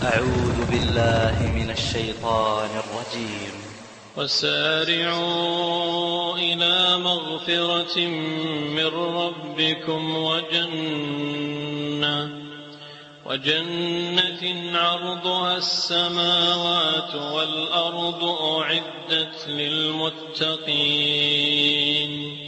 أعوذ بالله من الشيطان الرجيم وسارعوا إلى مغفرة من ربكم وجنة وجنة عرضها السماوات والأرض أعدت للمتقين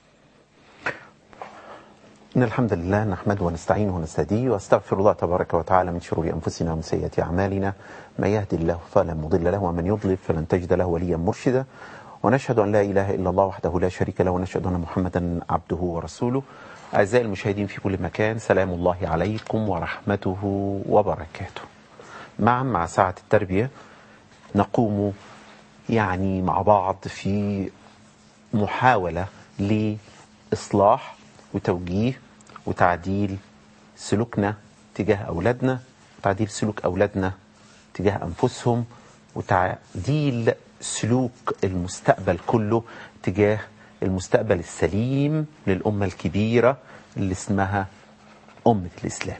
إن الحمد لله نحمده ونستعينه ونستهديه واستغفر الله تبارك وتعالى من شرور أنفسنا ومن سيئات أعمالنا من يهدي الله فلا مضل له ومن يضلل فلن تجد له وليا مرشدا ونشهد أن لا إله إلا الله وحده لا شريك له ونشهد أن محمدا عبده ورسوله أعزائي المشاهدين في كل مكان سلام الله عليكم ورحمته وبركاته معا مع ساعة التربية نقوم يعني مع بعض في محاولة لإصلاح وتوجيه وتعديل سلوكنا تجاه أولادنا وتعديل سلوك أولادنا تجاه أنفسهم وتعديل سلوك المستقبل كله تجاه المستقبل السليم للأمة الكبيرة اللي اسمها أمة الإسلام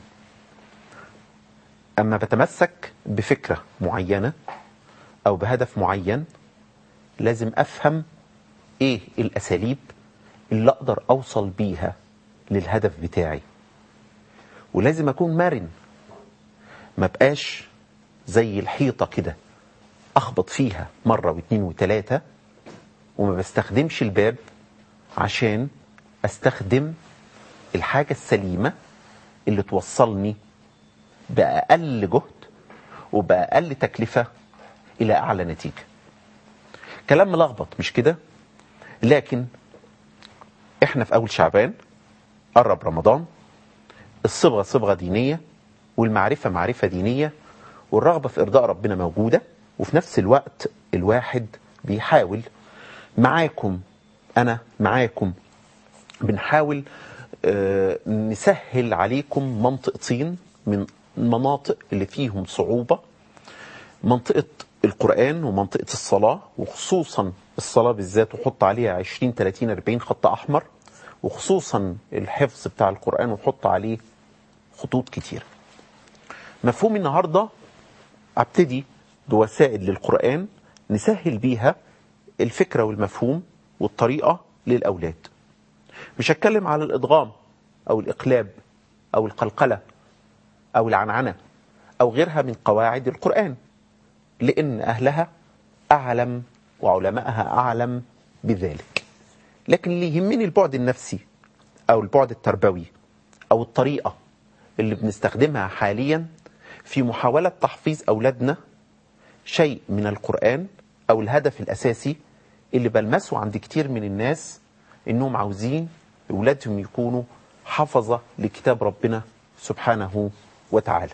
أما بتمسك بفكرة معينة أو بهدف معين لازم أفهم إيه الأساليب اللي أقدر أوصل بيها للهدف بتاعي ولازم أكون مرن ما بقاش زي الحيطة كده أخبط فيها مرة واثنين وثلاثة وما بستخدمش الباب عشان أستخدم الحاجة السليمة اللي توصلني بأقل جهد وبأقل تكلفة إلى أعلى نتيجة كلام ملخبط مش كده لكن احنا في أول شعبان قرب رمضان الصبغة صبغة دينية والمعرفة معرفة دينية والرغبة في إرضاء ربنا موجودة وفي نفس الوقت الواحد بيحاول معاكم أنا معاكم بنحاول آه، نسهل عليكم منطقتين من المناطق اللي فيهم صعوبة منطقة القرآن ومنطقة الصلاة وخصوصا الصلاة بالذات وحط عليها 20 30 40 خط أحمر وخصوصا الحفظ بتاع القرآن وحط عليه خطوط كتير مفهوم النهاردة ابتدي بوسائل للقرآن نسهل بيها الفكرة والمفهوم والطريقة للأولاد مش هتكلم على الإضغام أو الإقلاب أو القلقلة أو العنعنة أو غيرها من قواعد القرآن لأن أهلها أعلم وعلمائها أعلم بذلك لكن اللي يهمني البعد النفسي أو البعد التربوي أو الطريقة اللي بنستخدمها حاليا في محاولة تحفيظ أولادنا شيء من القرآن أو الهدف الأساسي اللي بلمسه عند كتير من الناس إنهم عاوزين أولادهم يكونوا حفظة لكتاب ربنا سبحانه وتعالى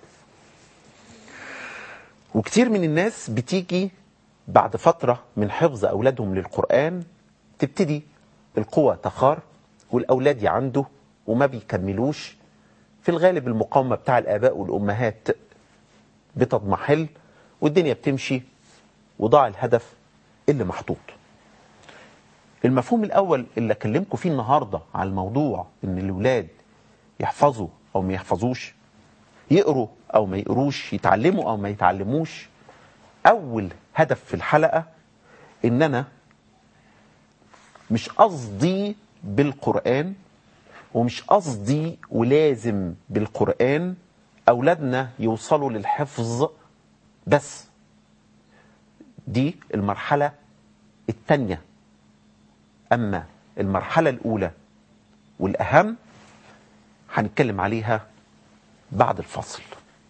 وكتير من الناس بتيجي بعد فترة من حفظ أولادهم للقرآن تبتدي القوة تخار والأولاد يعنده وما بيكملوش في الغالب المقاومة بتاع الآباء والأمهات بتضمحل والدنيا بتمشي وضاع الهدف اللي محطوط المفهوم الأول اللي أكلمكم فيه النهاردة على الموضوع إن الأولاد يحفظوا أو ما يحفظوش يقروا أو ما يقروش يتعلموا أو ما يتعلموش أول هدف في الحلقة إن أنا مش قصدي بالقرآن ومش قصدي ولازم بالقرآن أولادنا يوصلوا للحفظ بس دي المرحلة التانية أما المرحلة الأولى والأهم هنتكلم عليها بعد الفصل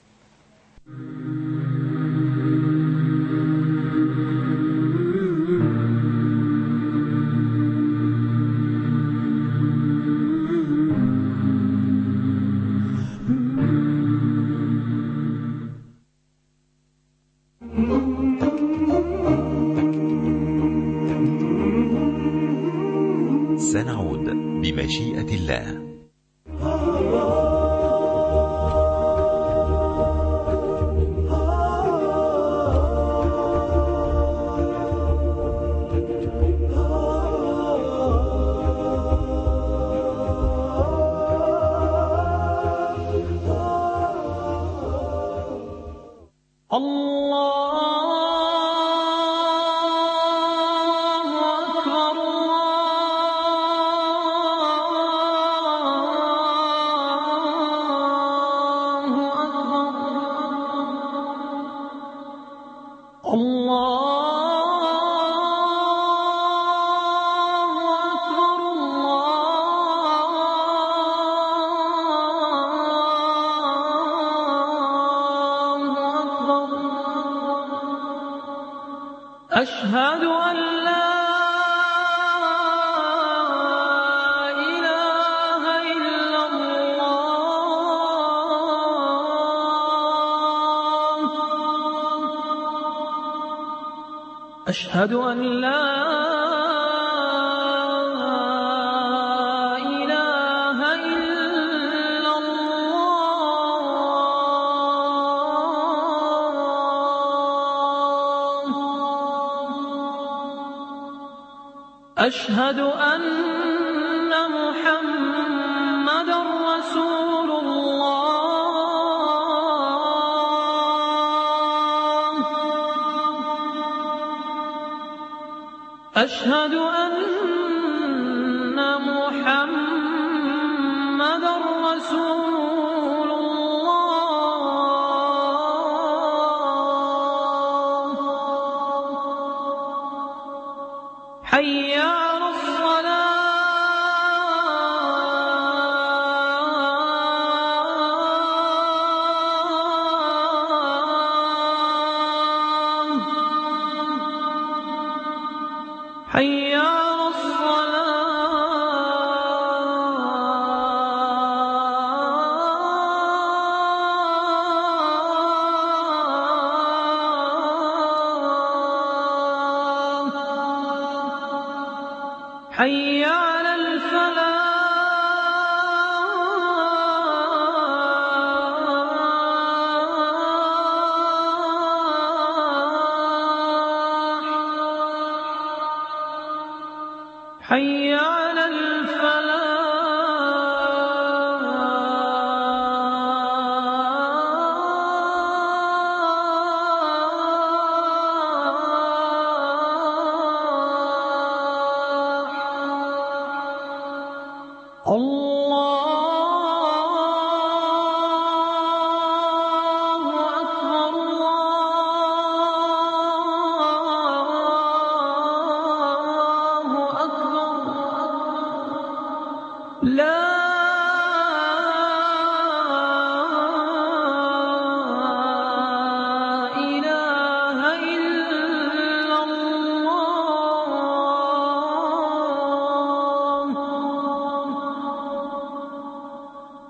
سنعود بمشيئة الله الله أكبر الله أكبر الله أكبر الله أكبر أشهد أن لا إله إلا الله أشهد أن لا إله إلا الله أشهد أن محمد رسول الله أشهد أن محمد رسول الله حي على الصلاة حي على الصلاة حي على الفلاح حي على الفلاح الله أكبر الله أكبر لا إله إلا الله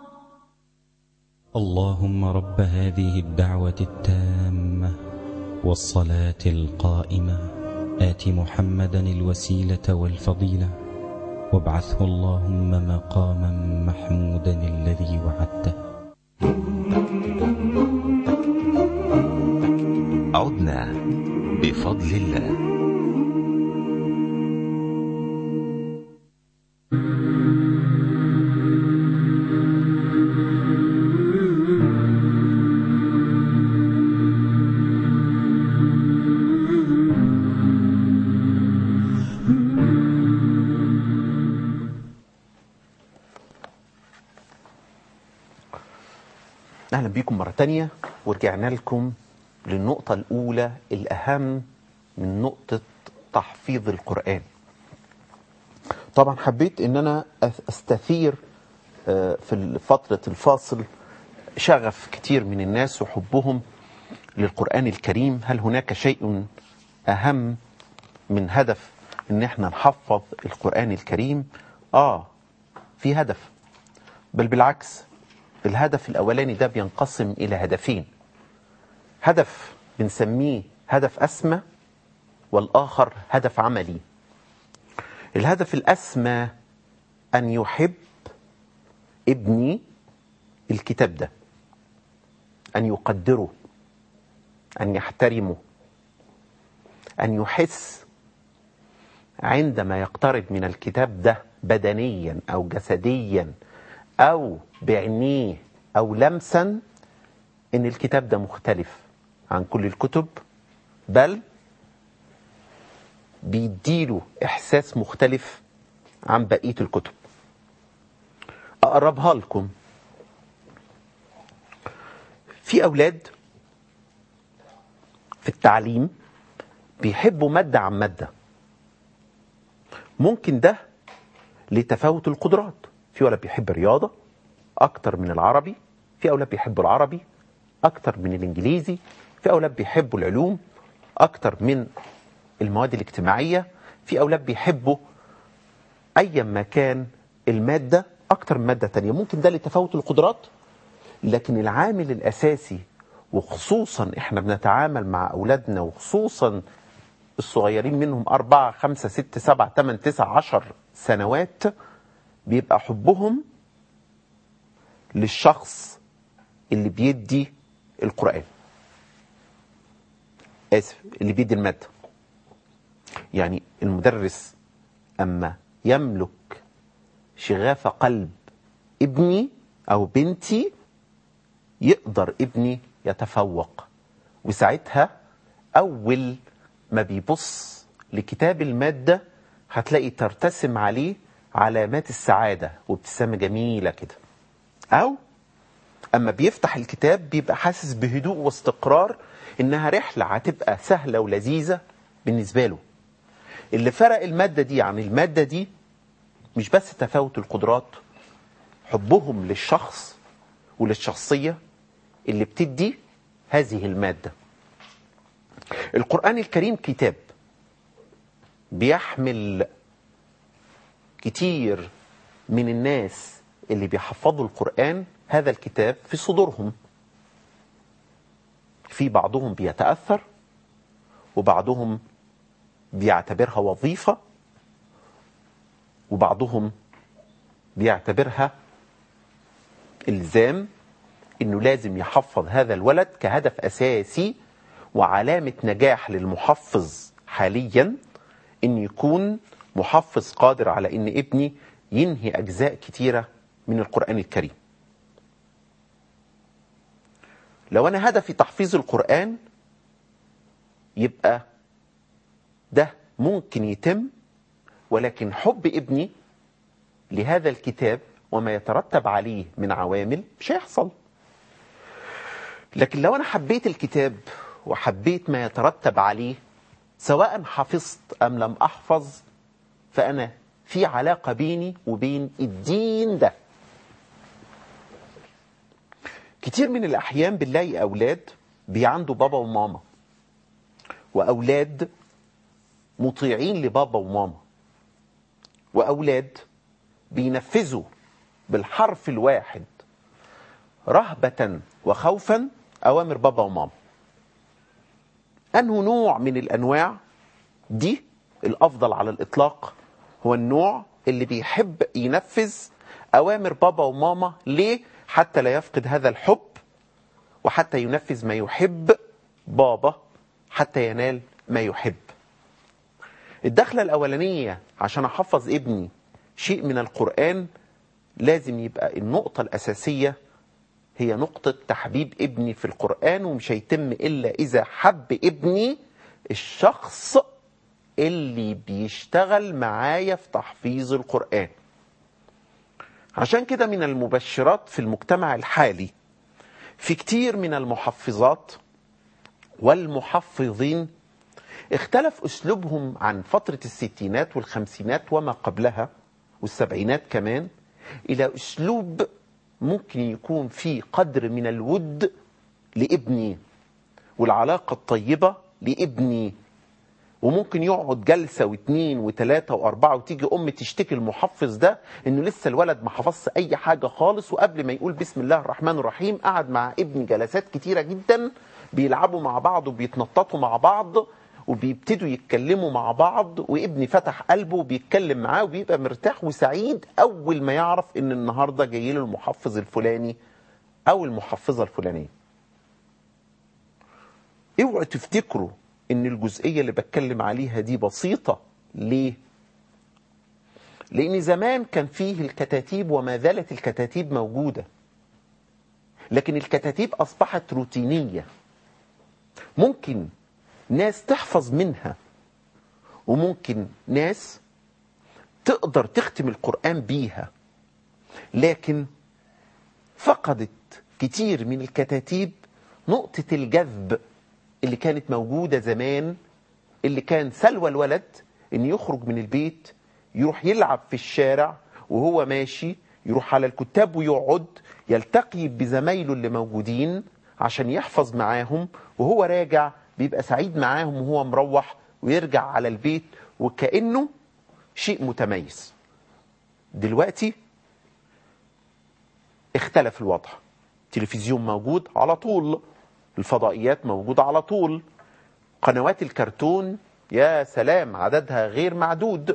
اللهم رب هذه الدعوة التامة والصلاة القائمة آت محمدا الوسيلة والفضيلة وابعثه اللهم مقاما محمودا الذي وعدته عدنا بفضل الله أهلا بكم مرة تانية ورجعنا لكم للنقطة الأولى الأهم من نقطة تحفيظ القرآن طبعا حبيت ان انا أس- استثير آه، في فترة الفاصل شغف كتير من الناس وحبهم للقرآن الكريم هل هناك شيء أهم من هدف ان احنا نحفظ القرآن الكريم اه في هدف بل بالعكس الهدف الأولاني ده بينقسم إلى هدفين هدف بنسميه هدف أسمى والآخر هدف عملي الهدف الأسمى أن يحب ابني الكتاب ده أن يقدره أن يحترمه أن يحس عندما يقترب من الكتاب ده بدنيا أو جسديا أو بعينيه أو لمسا إن الكتاب ده مختلف عن كل الكتب بل بيديله إحساس مختلف عن بقية الكتب أقربها لكم في أولاد في التعليم بيحبوا مادة عن مادة ممكن ده لتفاوت القدرات في ولد بيحب الرياضة أكتر من العربي في أولاد بيحبوا العربي أكتر من الإنجليزي في أولاد بيحبوا العلوم أكتر من المواد الاجتماعية في أولاد بيحبوا أيا ما كان المادة أكتر من مادة تانية ممكن ده لتفاوت القدرات لكن العامل الأساسي وخصوصا إحنا بنتعامل مع أولادنا وخصوصا الصغيرين منهم أربعة خمسة ستة سبعة تمن تسع عشر سنوات بيبقى حبهم للشخص اللي بيدي القرآن آسف اللي بيدي المادة يعني المدرس أما يملك شغاف قلب ابني أو بنتي يقدر ابني يتفوق وساعتها أول ما بيبص لكتاب المادة هتلاقي ترتسم عليه علامات السعادة وابتسامة جميلة كده أو أما بيفتح الكتاب بيبقى حاسس بهدوء واستقرار إنها رحلة هتبقى سهلة ولذيذة بالنسبة له اللي فرق المادة دي عن المادة دي مش بس تفاوت القدرات حبهم للشخص وللشخصية اللي بتدي هذه المادة القرآن الكريم كتاب بيحمل كتير من الناس اللي بيحفظوا القرآن هذا الكتاب في صدورهم في بعضهم بيتأثر وبعضهم بيعتبرها وظيفة وبعضهم بيعتبرها إلزام إنه لازم يحفظ هذا الولد كهدف أساسي وعلامة نجاح للمحفظ حاليا إن يكون محفظ قادر على إن ابني ينهي أجزاء كتيرة من القرآن الكريم لو أنا هدفي تحفيظ القرآن يبقى ده ممكن يتم ولكن حب ابني لهذا الكتاب وما يترتب عليه من عوامل مش هيحصل لكن لو انا حبيت الكتاب وحبيت ما يترتب عليه سواء حفظت ام لم احفظ فانا في علاقه بيني وبين الدين ده كتير من الاحيان بنلاقي اولاد بيعندوا بابا وماما واولاد مطيعين لبابا وماما واولاد بينفذوا بالحرف الواحد رهبة وخوفا أوامر بابا وماما أنه نوع من الأنواع دي الأفضل على الإطلاق هو النوع اللي بيحب ينفذ أوامر بابا وماما ليه؟ حتى لا يفقد هذا الحب وحتى ينفذ ما يحب بابا حتى ينال ما يحب الدخلة الأولانية عشان أحفظ ابني شيء من القرآن لازم يبقى النقطة الأساسية هي نقطة تحبيب ابني في القرآن ومش هيتم إلا إذا حب ابني الشخص اللي بيشتغل معايا في تحفيظ القرآن عشان كده من المبشرات في المجتمع الحالي في كتير من المحفظات والمحفظين اختلف أسلوبهم عن فترة الستينات والخمسينات وما قبلها والسبعينات كمان إلى أسلوب ممكن يكون فيه قدر من الود لابني والعلاقة الطيبة لابني وممكن يقعد جلسة واثنين وثلاثة وأربعة وتيجي أم تشتكي المحفظ ده إنه لسه الولد ما حفظش أي حاجة خالص وقبل ما يقول بسم الله الرحمن الرحيم قعد مع ابني جلسات كتيرة جدا بيلعبوا مع بعض وبيتنططوا مع بعض وبيبتدوا يتكلموا مع بعض وابني فتح قلبه وبيتكلم معاه وبيبقى مرتاح وسعيد اول ما يعرف ان النهارده جاي له المحفظ الفلاني او المحفظه الفلانيه. اوعوا تفتكروا ان الجزئيه اللي بتكلم عليها دي بسيطه ليه؟ لان زمان كان فيه الكتاتيب وما زالت الكتاتيب موجوده. لكن الكتاتيب اصبحت روتينيه. ممكن ناس تحفظ منها وممكن ناس تقدر تختم القرآن بيها لكن فقدت كتير من الكتاتيب نقطة الجذب اللي كانت موجودة زمان اللي كان سلوى الولد ان يخرج من البيت يروح يلعب في الشارع وهو ماشي يروح على الكتاب ويقعد يلتقي بزمايله اللي موجودين عشان يحفظ معاهم وهو راجع بيبقى سعيد معاهم وهو مروح ويرجع على البيت وكأنه شيء متميز دلوقتي اختلف الوضع تلفزيون موجود على طول الفضائيات موجودة على طول قنوات الكرتون يا سلام عددها غير معدود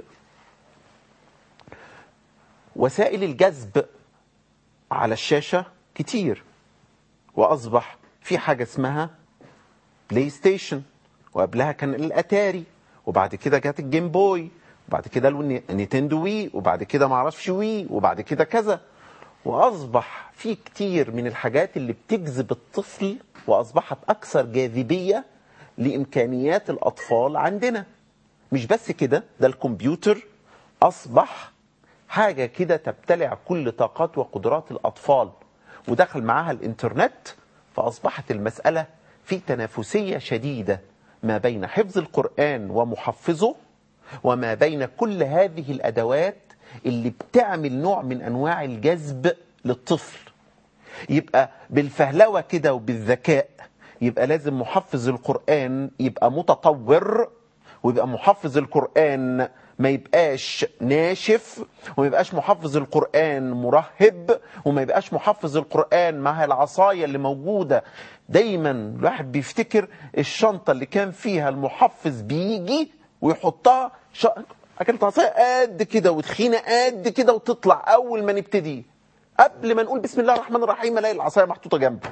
وسائل الجذب على الشاشة كتير وأصبح في حاجة اسمها بلاي ستيشن وقبلها كان الأتاري وبعد كده جت الجيم بوي وبعد كده النينتندو وي وبعد كده معرفش وي وبعد كده كذا وأصبح في كتير من الحاجات اللي بتجذب الطفل وأصبحت أكثر جاذبية لإمكانيات الأطفال عندنا مش بس كده ده الكمبيوتر أصبح حاجة كده تبتلع كل طاقات وقدرات الأطفال ودخل معاها الإنترنت فأصبحت المسألة في تنافسية شديدة ما بين حفظ القرآن ومحفظه وما بين كل هذه الأدوات اللي بتعمل نوع من أنواع الجذب للطفل يبقى بالفهلوة كده وبالذكاء يبقى لازم محفظ القرآن يبقى متطور ويبقى محفظ القرآن ما يبقاش ناشف وما يبقاش محفظ القرآن مرهب وما يبقاش محفظ القرآن مع العصاية اللي موجودة دايما الواحد بيفتكر الشنطة اللي كان فيها المحفظ بيجي ويحطها ش... كانت عصاية قد كده وتخينة قد كده وتطلع أول ما نبتدي قبل ما نقول بسم الله الرحمن الرحيم الاقي العصاية محطوطة جنبه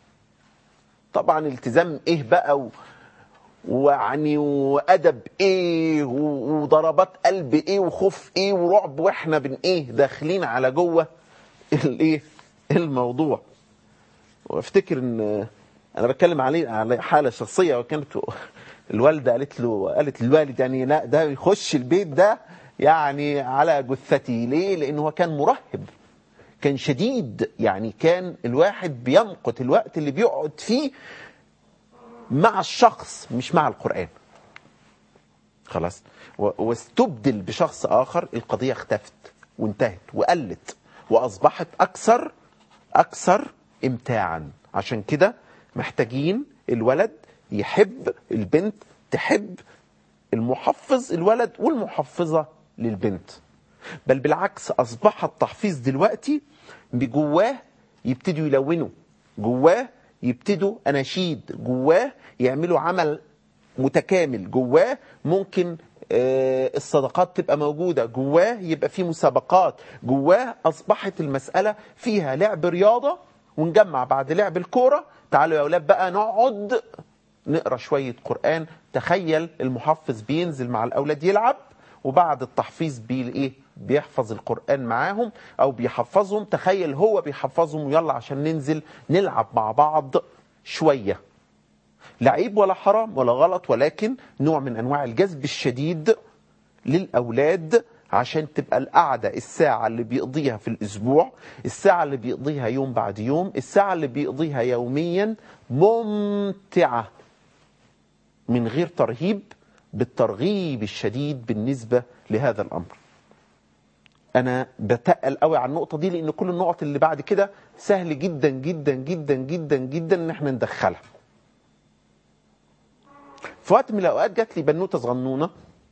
طبعا التزام ايه بقى و... ويعني وادب ايه و- وضربات قلب ايه وخوف ايه ورعب واحنا بن ايه داخلين على جوه الايه الموضوع وافتكر ان انا بتكلم عليه على حاله شخصيه وكانت الوالده قالت له قالت للوالد يعني لا ده يخش البيت ده يعني على جثتي ليه لان هو كان مرهب كان شديد يعني كان الواحد بيمقت الوقت اللي بيقعد فيه مع الشخص مش مع القرآن خلاص و- واستبدل بشخص آخر القضية اختفت وانتهت وقلت وأصبحت أكثر أكثر إمتاعا عشان كده محتاجين الولد يحب البنت تحب المحفظ الولد والمحفظة للبنت بل بالعكس أصبح التحفيظ دلوقتي بجواه يبتدوا يلونوا جواه يبتدوا أناشيد جواه يعملوا عمل متكامل جواه ممكن آه، الصدقات تبقى موجودة جواه يبقى في مسابقات جواه أصبحت المسألة فيها لعب رياضة ونجمع بعد لعب الكورة تعالوا يا أولاد بقى نقعد نقرا شويه قران تخيل المحفظ بينزل مع الاولاد يلعب وبعد التحفيظ بي ايه بيحفظ القران معاهم او بيحفظهم تخيل هو بيحفظهم ويلا عشان ننزل نلعب مع بعض شويه لا عيب ولا حرام ولا غلط ولكن نوع من انواع الجذب الشديد للاولاد عشان تبقى القعده الساعه اللي بيقضيها في الاسبوع الساعه اللي بيقضيها يوم بعد يوم الساعه اللي بيقضيها يوميا ممتعه من غير ترهيب بالترغيب الشديد بالنسبه لهذا الامر انا بتقل قوي على النقطه دي لان كل النقط اللي بعد كده سهل جدا جدا جدا جدا جدا ان احنا ندخلها في وقت من الاوقات جات لي بنوته صغنونه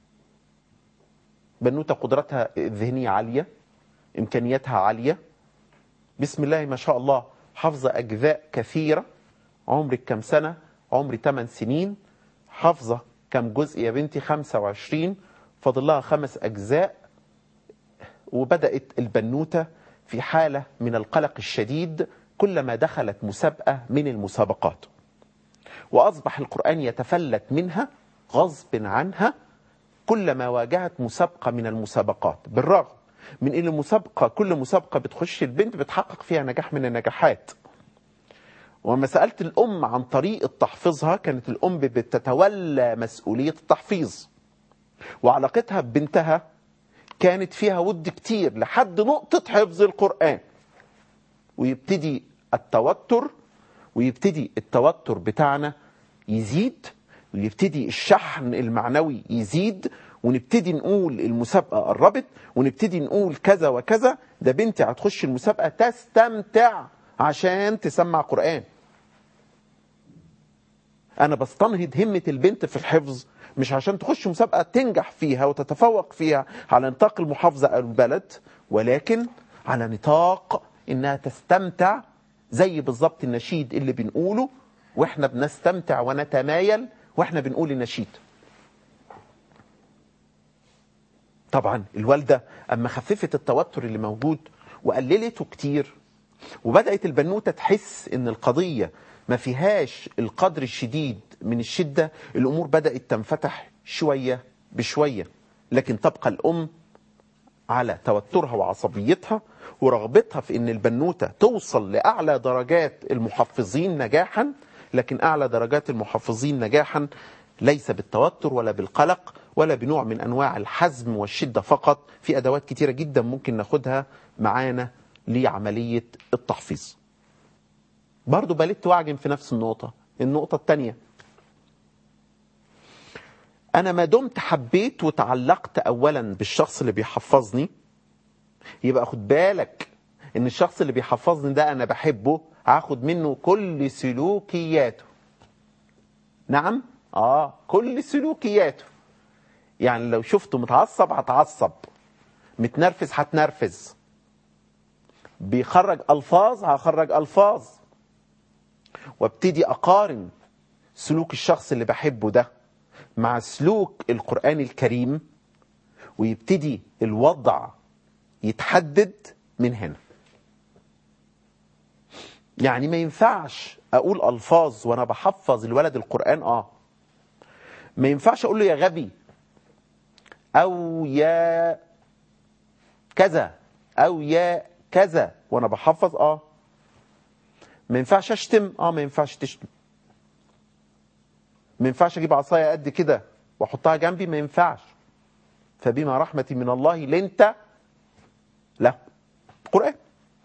بنوته قدرتها الذهنيه عاليه امكانياتها عاليه بسم الله ما شاء الله حافظه اجزاء كثيره عمرك كم سنه عمري 8 سنين حافظه كم جزء يا بنتي 25 فاضل لها خمس اجزاء وبدات البنوته في حاله من القلق الشديد كلما دخلت مسابقه من المسابقات واصبح القران يتفلت منها غصب عنها كلما واجهت مسابقه من المسابقات بالرغم من ان المسابقه كل مسابقه بتخش البنت بتحقق فيها نجاح من النجاحات وما سألت الأم عن طريقة تحفيظها كانت الأم بتتولى مسؤولية التحفيظ وعلاقتها ببنتها كانت فيها ود كتير لحد نقطة حفظ القرآن ويبتدي التوتر ويبتدي التوتر بتاعنا يزيد ويبتدي الشحن المعنوي يزيد ونبتدي نقول المسابقة قربت ونبتدي نقول كذا وكذا ده بنتي هتخش المسابقة تستمتع عشان تسمع قرآن أنا بستنهض همة البنت في الحفظ مش عشان تخش مسابقة تنجح فيها وتتفوق فيها على نطاق المحافظة أو البلد ولكن على نطاق إنها تستمتع زي بالظبط النشيد اللي بنقوله وإحنا بنستمتع ونتمايل وإحنا بنقول النشيد طبعا الوالدة أما خففت التوتر اللي موجود وقللته كتير وبدأت البنوتة تحس إن القضية ما فيهاش القدر الشديد من الشدة الأمور بدأت تنفتح شوية بشوية لكن تبقى الأم على توترها وعصبيتها ورغبتها في ان البنوته توصل لاعلى درجات المحفظين نجاحا لكن اعلى درجات المحفظين نجاحا ليس بالتوتر ولا بالقلق ولا بنوع من انواع الحزم والشده فقط في ادوات كتيره جدا ممكن ناخدها معانا لعمليه التحفيظ. برضو بلدت واعجن في نفس النقطه، النقطه الثانيه انا ما دمت حبيت وتعلقت اولا بالشخص اللي بيحفظني يبقى خد بالك ان الشخص اللي بيحفظني ده انا بحبه هاخد منه كل سلوكياته نعم اه كل سلوكياته يعني لو شفته متعصب هتعصب متنرفز هتنرفز بيخرج الفاظ هخرج الفاظ وابتدي اقارن سلوك الشخص اللي بحبه ده مع سلوك القرآن الكريم ويبتدي الوضع يتحدد من هنا يعني ما ينفعش اقول الفاظ وانا بحفظ الولد القرآن اه ما ينفعش اقول له يا غبي او يا كذا او يا كذا وانا بحفظ اه ما ينفعش اشتم اه ما ينفعش تشتم ما ينفعش اجيب عصايه قد كده واحطها جنبي ما ينفعش فبما رحمة من الله لنت له قرآن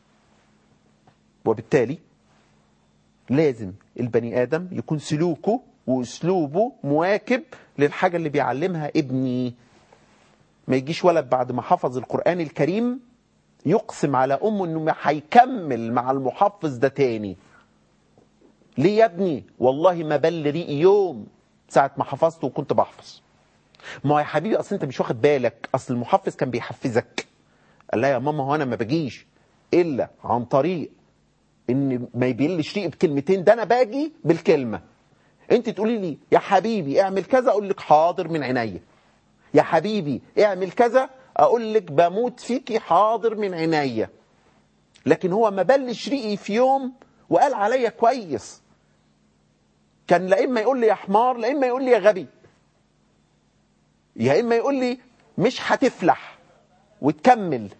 وبالتالي لازم البني آدم يكون سلوكه وأسلوبه مواكب للحاجة اللي بيعلمها ابني ما يجيش ولد بعد ما حفظ القرآن الكريم يقسم على أمه أنه ما هيكمل مع المحفظ ده تاني ليه يا ابني والله ما بل ريقي يوم ساعة ما حفظت وكنت بحفظ ما هو يا حبيبي اصل انت مش واخد بالك اصل المحفظ كان بيحفزك قال لا يا ماما هو انا ما بجيش الا عن طريق ان ما يبلش ريقي بكلمتين ده انا باجي بالكلمه انت تقولي لي يا حبيبي اعمل كذا اقول لك حاضر من عينيا يا حبيبي اعمل كذا اقول لك بموت فيكي حاضر من عينيا لكن هو ما بلش ريقي في يوم وقال عليا كويس كان لا اما يقول لي يا حمار لا اما يقول لي يا غبي يا اما يقول لي مش هتفلح وتكمل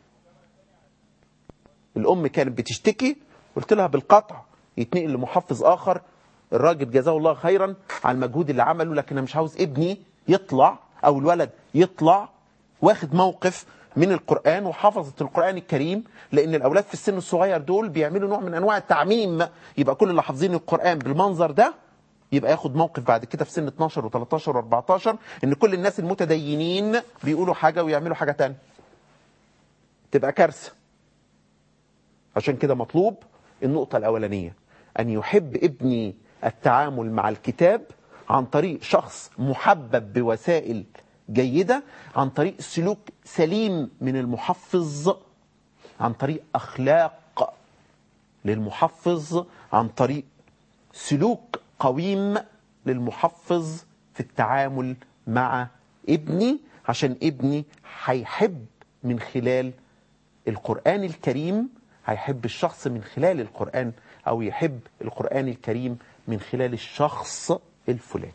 الام كانت بتشتكي قلت لها بالقطع يتنقل لمحفظ اخر الراجل جزاه الله خيرا على المجهود اللي عمله لكن انا مش عاوز ابني يطلع او الولد يطلع واخد موقف من القرآن وحفظة القرآن الكريم لأن الأولاد في السن الصغير دول بيعملوا نوع من أنواع التعميم يبقى كل اللي حافظين القرآن بالمنظر ده يبقى ياخد موقف بعد كده في سن 12 و13 و14 ان كل الناس المتدينين بيقولوا حاجه ويعملوا حاجه تانية تبقى كارثه عشان كده مطلوب النقطه الاولانيه ان يحب ابني التعامل مع الكتاب عن طريق شخص محبب بوسائل جيده عن طريق سلوك سليم من المحفظ عن طريق اخلاق للمحفظ عن طريق سلوك قويم للمحفظ في التعامل مع ابني عشان ابني هيحب من خلال القرآن الكريم هيحب الشخص من خلال القرآن أو يحب القرآن الكريم من خلال الشخص الفلاني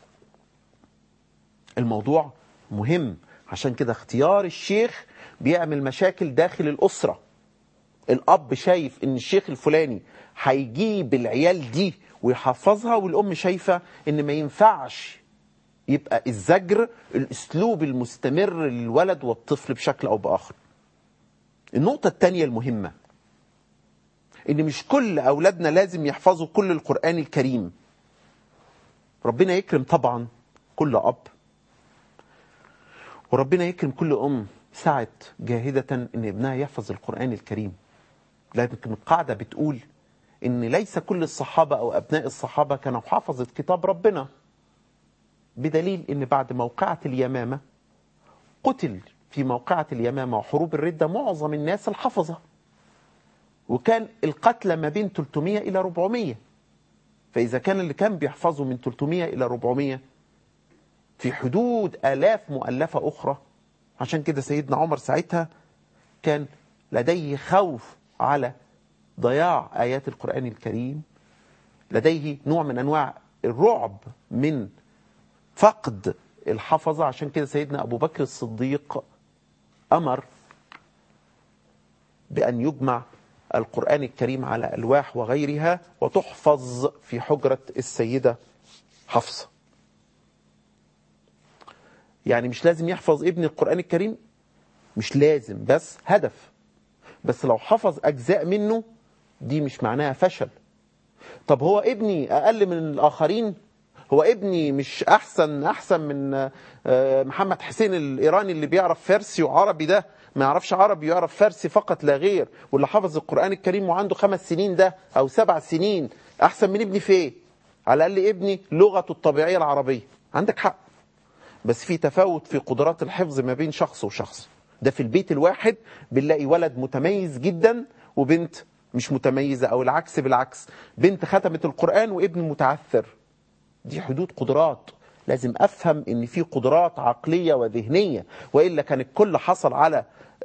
الموضوع مهم عشان كده اختيار الشيخ بيعمل مشاكل داخل الأسرة الاب شايف ان الشيخ الفلاني هيجيب العيال دي ويحفظها والام شايفه ان ما ينفعش يبقى الزجر الاسلوب المستمر للولد والطفل بشكل او باخر النقطه الثانيه المهمه ان مش كل اولادنا لازم يحفظوا كل القران الكريم ربنا يكرم طبعا كل اب وربنا يكرم كل ام سعت جاهده ان ابنها يحفظ القران الكريم لكن القاعده بتقول ان ليس كل الصحابه او ابناء الصحابه كانوا حافظه كتاب ربنا بدليل ان بعد موقعه اليمامه قتل في موقعه اليمامه وحروب الرده معظم الناس الحفظه وكان القتلى ما بين 300 الى 400 فاذا كان اللي كان بيحفظوا من 300 الى 400 في حدود آلاف مؤلفة أخرى عشان كده سيدنا عمر ساعتها كان لديه خوف على ضياع آيات القرآن الكريم لديه نوع من أنواع الرعب من فقد الحفظة عشان كده سيدنا أبو بكر الصديق أمر بأن يجمع القرآن الكريم على ألواح وغيرها وتحفظ في حجرة السيدة حفصة يعني مش لازم يحفظ ابن القرآن الكريم مش لازم بس هدف بس لو حفظ أجزاء منه دي مش معناها فشل طب هو ابني أقل من الآخرين هو ابني مش أحسن أحسن من آه، محمد حسين الإيراني اللي بيعرف فارسي وعربي ده ما يعرفش عربي يعرف فارسي فقط لا غير واللي حفظ القرآن الكريم وعنده خمس سنين ده أو سبع سنين أحسن من ابني في إيه؟ على الأقل ابني لغته الطبيعية العربية عندك حق بس في تفاوت في قدرات الحفظ ما بين شخص وشخص ده في البيت الواحد بنلاقي ولد متميز جدا وبنت مش متميزة أو العكس بالعكس بنت ختمت القرآن وابن متعثر دي حدود قدرات لازم أفهم إن في قدرات عقلية وذهنية وإلا كان الكل حصل على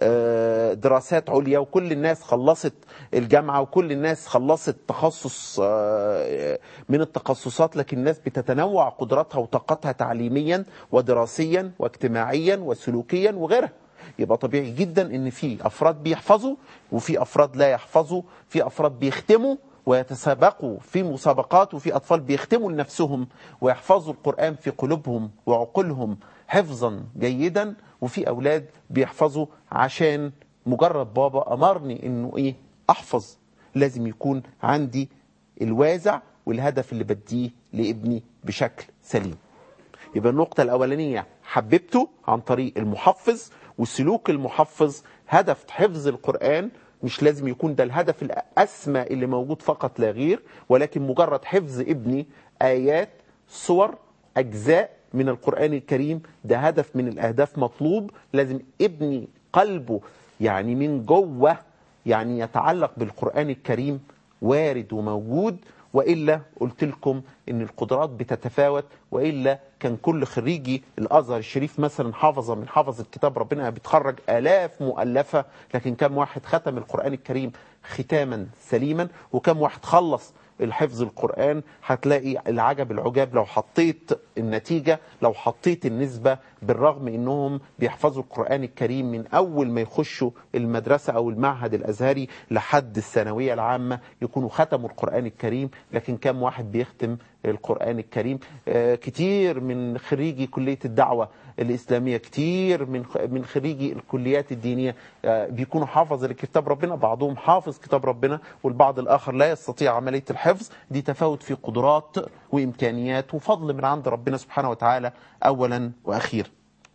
آه، دراسات عليا وكل الناس خلصت الجامعة وكل الناس خلصت تخصص آه، من التخصصات لكن الناس بتتنوع قدراتها وطاقتها تعليميا ودراسيا واجتماعيا وسلوكيا وغيرها يبقى طبيعي جدا ان في افراد بيحفظوا وفي افراد لا يحفظوا في افراد بيختموا ويتسابقوا في مسابقات وفي اطفال بيختموا لنفسهم ويحفظوا القران في قلوبهم وعقولهم حفظا جيدا وفي اولاد بيحفظوا عشان مجرد بابا امرني انه ايه احفظ لازم يكون عندي الوازع والهدف اللي بديه لابني بشكل سليم يبقى النقطة الأولانية حببته عن طريق المحفظ وسلوك المحفظ هدف حفظ القرآن مش لازم يكون ده الهدف الأسمى اللي موجود فقط لا غير ولكن مجرد حفظ ابني آيات صور أجزاء من القرآن الكريم ده هدف من الأهداف مطلوب لازم ابني قلبه يعني من جوه يعني يتعلق بالقرآن الكريم وارد وموجود والا قلت لكم ان القدرات بتتفاوت والا كان كل خريجي الازهر الشريف مثلا حافظه من حافظه كتاب ربنا بيتخرج الاف مؤلفه لكن كم واحد ختم القران الكريم ختاما سليما وكم واحد خلص الحفظ القرآن هتلاقي العجب العجاب لو حطيت النتيجة لو حطيت النسبة بالرغم انهم بيحفظوا القرآن الكريم من اول ما يخشوا المدرسة او المعهد الازهري لحد الثانوية العامة يكونوا ختموا القرآن الكريم لكن كم واحد بيختم القرآن الكريم آه، كتير من خريجي كلية الدعوة الإسلامية كتير من من خريجي الكليات الدينية آه، بيكونوا حافظ لكتاب ربنا بعضهم حافظ كتاب ربنا والبعض الآخر لا يستطيع عملية الحفظ دي تفاوت في قدرات وإمكانيات وفضل من عند ربنا سبحانه وتعالى أولا وأخيرا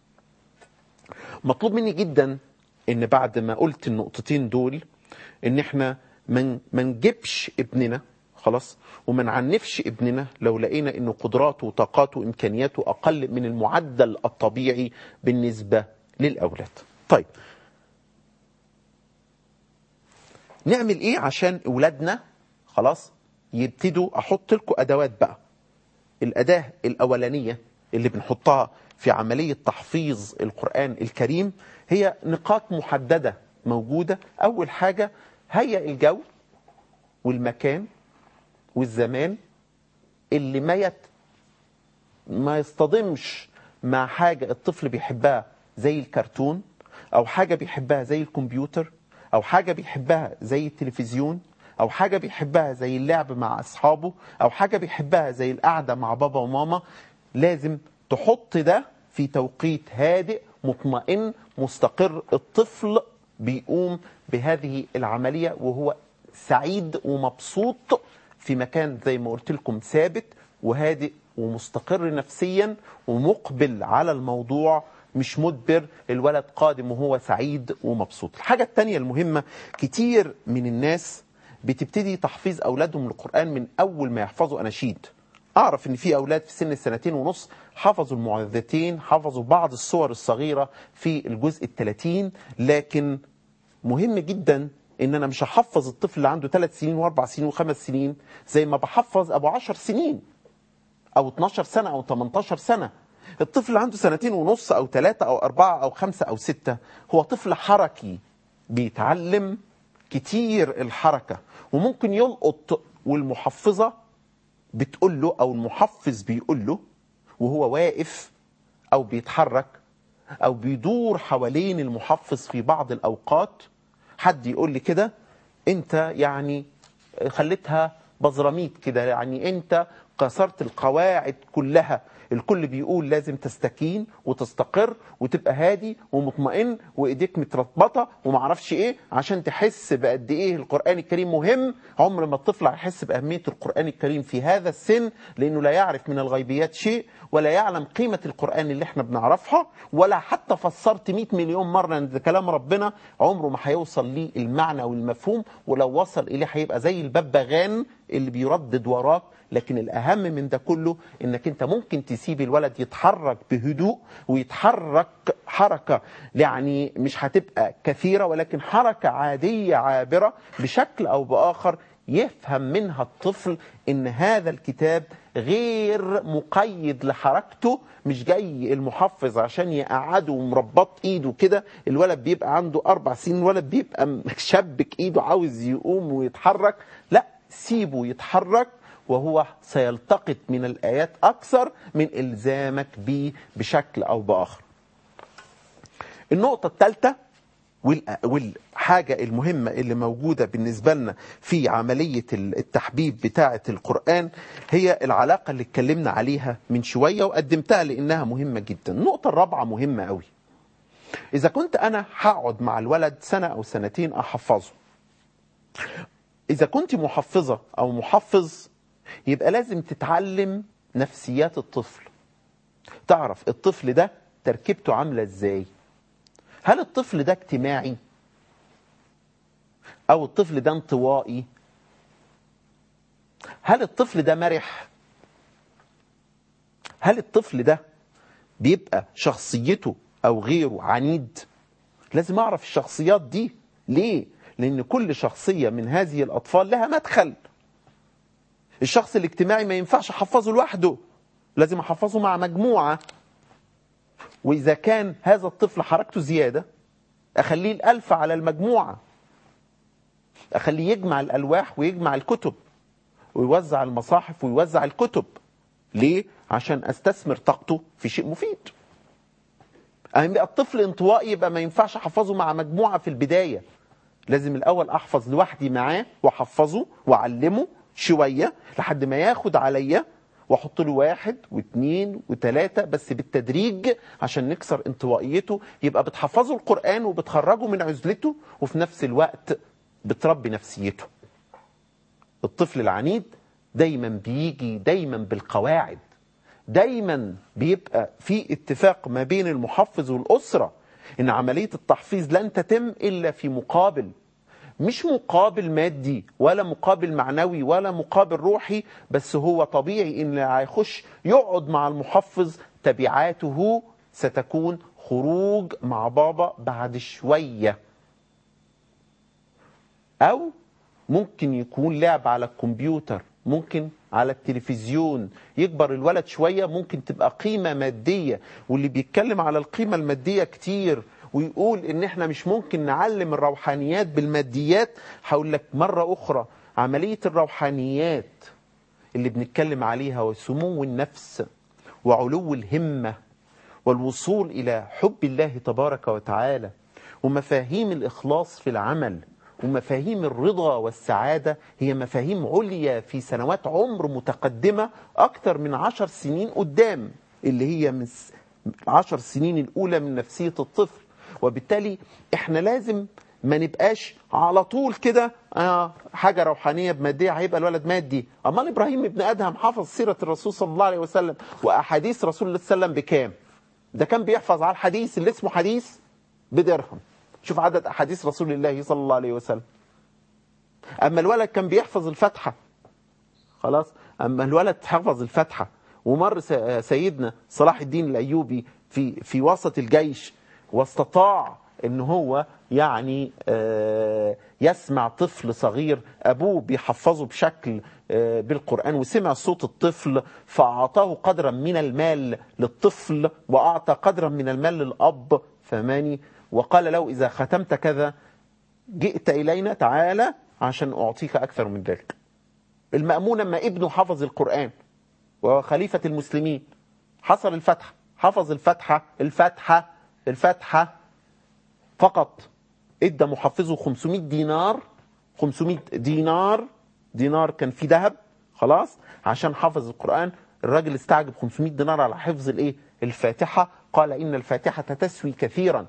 مطلوب مني جدا ان بعد ما قلت النقطتين دول ان احنا من ما نجيبش ابننا خلاص وما نعنفش ابننا لو لقينا انه قدراته وطاقاته وامكانياته اقل من المعدل الطبيعي بالنسبه للاولاد. طيب نعمل ايه عشان اولادنا خلاص يبتدوا احط لكم ادوات بقى الأداة الأولانية اللي بنحطها في عملية تحفيظ القرآن الكريم هي نقاط محددة موجودة أول حاجة هيئ الجو والمكان والزمان اللي ما يت ما يصطدمش مع حاجة الطفل بيحبها زي الكرتون أو حاجة بيحبها زي الكمبيوتر او حاجه بيحبها زي التلفزيون او حاجه بيحبها زي اللعب مع اصحابه او حاجه بيحبها زي القعده مع بابا وماما لازم تحط ده في توقيت هادئ مطمئن مستقر الطفل بيقوم بهذه العمليه وهو سعيد ومبسوط في مكان زي ما قلت لكم ثابت وهادئ ومستقر نفسيا ومقبل على الموضوع مش مدبر الولد قادم وهو سعيد ومبسوط الحاجة التانية المهمة كتير من الناس بتبتدي تحفيظ أولادهم القرآن من أول ما يحفظوا أناشيد أعرف إن في أولاد في سن السنتين ونص حفظوا المعوذتين حفظوا بعض الصور الصغيرة في الجزء الثلاثين لكن مهم جدا ان انا مش هحفظ الطفل اللي عنده ثلاث سنين واربع سنين وخمس سنين زي ما بحفظ ابو عشر سنين او 12 سنة او 18 سنة الطفل اللي عنده سنتين ونص او ثلاثة او اربعة او خمسة او ستة هو طفل حركي بيتعلم كتير الحركة وممكن يلقط والمحفظة بتقول له او المحفظ بيقول له وهو واقف او بيتحرك او بيدور حوالين المحفظ في بعض الاوقات حد يقول لي كده انت يعني خليتها بزراميط كده يعني انت كسرت القواعد كلها الكل بيقول لازم تستكين وتستقر وتبقى هادي ومطمئن وايديك متربطه ومعرفش ايه عشان تحس بقد ايه القران الكريم مهم عمر ما الطفل هيحس باهميه القران الكريم في هذا السن لانه لا يعرف من الغيبيات شيء ولا يعلم قيمه القران اللي احنا بنعرفها ولا حتى فسرت 100 مليون مره ان ده كلام ربنا عمره ما هيوصل ليه المعنى والمفهوم ولو وصل اليه هيبقى زي الببغان اللي بيردد وراك لكن الأهم من ده كله إنك أنت ممكن تسيب الولد يتحرك بهدوء ويتحرك حركة يعني مش هتبقى كثيرة ولكن حركة عادية عابرة بشكل أو بآخر يفهم منها الطفل ان هذا الكتاب غير مقيد لحركته مش جاي المحفظ عشان يقعده ومربط ايده كده الولد بيبقى عنده اربع سنين الولد بيبقى مشبك ايده عاوز يقوم ويتحرك لا سيبه يتحرك وهو سيلتقط من الآيات أكثر من إلزامك به بشكل أو بآخر النقطة الثالثة والحاجة المهمة اللي موجودة بالنسبة لنا في عملية التحبيب بتاعة القرآن هي العلاقة اللي اتكلمنا عليها من شوية وقدمتها لأنها مهمة جدا النقطة الرابعة مهمة قوي إذا كنت أنا هقعد مع الولد سنة أو سنتين أحفظه إذا كنت محفظة أو محفظ يبقى لازم تتعلم نفسيات الطفل تعرف الطفل ده تركيبته عاملة ازاي هل الطفل ده اجتماعي او الطفل ده انطوائي هل الطفل ده مرح هل الطفل ده بيبقى شخصيته او غيره عنيد لازم اعرف الشخصيات دي ليه لان كل شخصية من هذه الاطفال لها مدخل الشخص الاجتماعي ما ينفعش احفظه لوحده لازم احفظه مع مجموعة واذا كان هذا الطفل حركته زيادة اخليه الالف على المجموعة اخليه يجمع الالواح ويجمع الكتب ويوزع المصاحف ويوزع الكتب ليه عشان استثمر طاقته في شيء مفيد أهم بقى الطفل انطوائي يبقى ما ينفعش احفظه مع مجموعة في البداية لازم الاول احفظ لوحدي معاه واحفظه واعلمه شوية لحد ما ياخد عليا واحط له واحد واثنين وثلاثة بس بالتدريج عشان نكسر انطوائيته يبقى بتحفظه القرآن وبتخرجه من عزلته وفي نفس الوقت بتربي نفسيته الطفل العنيد دايما بيجي دايما بالقواعد دايما بيبقى في اتفاق ما بين المحفظ والأسرة ان عملية التحفيظ لن تتم إلا في مقابل مش مقابل مادي ولا مقابل معنوي ولا مقابل روحي بس هو طبيعي ان اللي هيخش يقعد مع المحفظ تبعاته ستكون خروج مع بابا بعد شوية او ممكن يكون لعب على الكمبيوتر ممكن على التلفزيون يكبر الولد شوية ممكن تبقى قيمة مادية واللي بيتكلم على القيمة المادية كتير ويقول ان احنا مش ممكن نعلم الروحانيات بالماديات هقول لك مرة اخرى عملية الروحانيات اللي بنتكلم عليها وسمو النفس وعلو الهمة والوصول الى حب الله تبارك وتعالى ومفاهيم الإخلاص في العمل ومفاهيم الرضا والسعادة هي مفاهيم عليا في سنوات عمر متقدمة أكثر من عشر سنين قدام اللي هي من س- عشر سنين الأولى من نفسية الطفل وبالتالي احنا لازم ما نبقاش على طول كده آه حاجه روحانيه بماديه هيبقى الولد مادي امال ابراهيم ابن ادهم حفظ سيره الرسول صلى الله عليه وسلم واحاديث رسول الله صلى الله عليه وسلم بكام ده كان بيحفظ على الحديث اللي اسمه حديث بدرهم شوف عدد احاديث رسول الله صلى الله عليه وسلم اما الولد كان بيحفظ الفاتحه خلاص اما الولد حفظ الفاتحه ومر س- سيدنا صلاح الدين الايوبي في في وسط الجيش واستطاع ان هو يعني آه، يسمع طفل صغير ابوه بيحفظه بشكل آه، بالقران وسمع صوت الطفل فاعطاه قدرا من المال للطفل واعطى قدرا من المال للاب فماني وقال له اذا ختمت كذا جئت الينا تعالى عشان اعطيك اكثر من ذلك المأمون لما ابنه حفظ القرآن وهو خليفة المسلمين حصل الفتحة حفظ الفتحة الفتحة الفتحة فقط ادى محفظه 500 دينار 500 دينار دينار كان فيه ذهب خلاص عشان حفظ القرآن الراجل استعجب 500 دينار على حفظ الايه الفاتحة قال إن الفاتحة تسوي كثيرا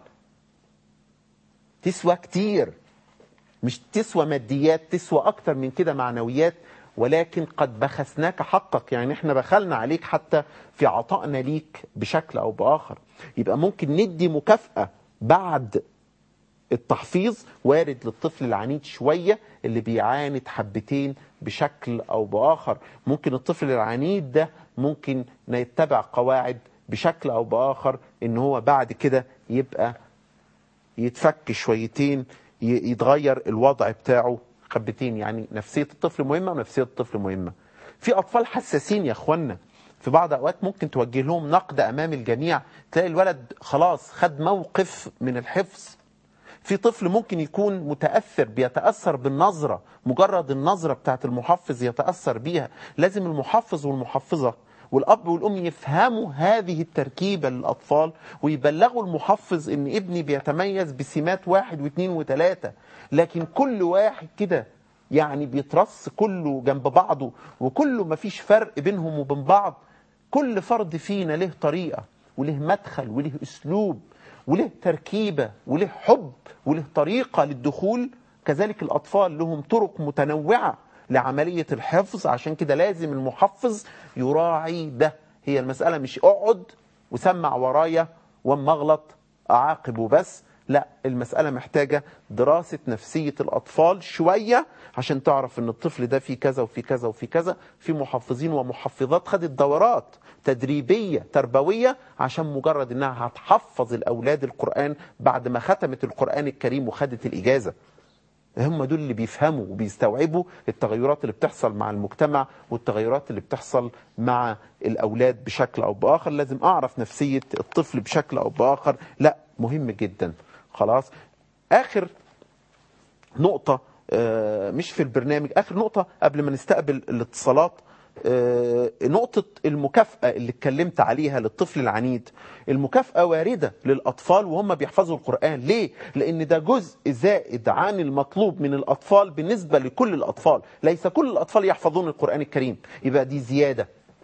تسوى كتير مش تسوى ماديات تسوى أكتر من كده معنويات ولكن قد بخسناك حقك يعني احنا بخلنا عليك حتى في عطائنا ليك بشكل أو بآخر يبقى ممكن ندي مكافأة بعد التحفيظ وارد للطفل العنيد شوية اللي بيعاند حبتين بشكل أو بآخر ممكن الطفل العنيد ده ممكن يتبع قواعد بشكل أو بآخر إن هو بعد كده يبقى يتفك شويتين ي- يتغير الوضع بتاعه حبتين يعني نفسية الطفل مهمة ونفسية الطفل مهمة في أطفال حساسين يا أخوانا في بعض أوقات ممكن توجه لهم نقد أمام الجميع تلاقي الولد خلاص خد موقف من الحفظ في طفل ممكن يكون متأثر بيتأثر بالنظرة مجرد النظرة بتاعت المحفظ يتأثر بيها لازم المحفظ والمحفظة والأب والأم يفهموا هذه التركيبة للأطفال ويبلغوا المحفظ إن ابني بيتميز بسمات واحد واثنين وثلاثة لكن كل واحد كده يعني بيترص كله جنب بعضه وكله مفيش فرق بينهم وبين بعض كل فرد فينا له طريقة وله مدخل وله أسلوب وله تركيبة وله حب وله طريقة للدخول كذلك الأطفال لهم طرق متنوعة لعملية الحفظ عشان كده لازم المحفظ يراعي ده هي المسألة مش اقعد وسمع ورايا واما اغلط اعاقبه بس لا المسألة محتاجة دراسة نفسية الأطفال شوية عشان تعرف ان الطفل ده في كذا وفي كذا وفي كذا في محفظين ومحفظات خدت دورات تدريبية تربوية عشان مجرد انها هتحفظ الأولاد القرآن بعد ما ختمت القرآن الكريم وخدت الإجازة هم دول اللي بيفهموا وبيستوعبوا التغيرات اللي بتحصل مع المجتمع والتغيرات اللي بتحصل مع الأولاد بشكل أو بآخر لازم أعرف نفسية الطفل بشكل أو بآخر لا مهم جدا خلاص آخر نقطة آه، مش في البرنامج آخر نقطة قبل ما نستقبل الاتصالات آه، نقطة المكافأة اللي اتكلمت عليها للطفل العنيد المكافأة واردة للأطفال وهم بيحفظوا القرآن ليه؟ لأن ده جزء زائد عن المطلوب من الأطفال بالنسبة لكل الأطفال ليس كل الأطفال يحفظون القرآن الكريم يبقى دي زيادة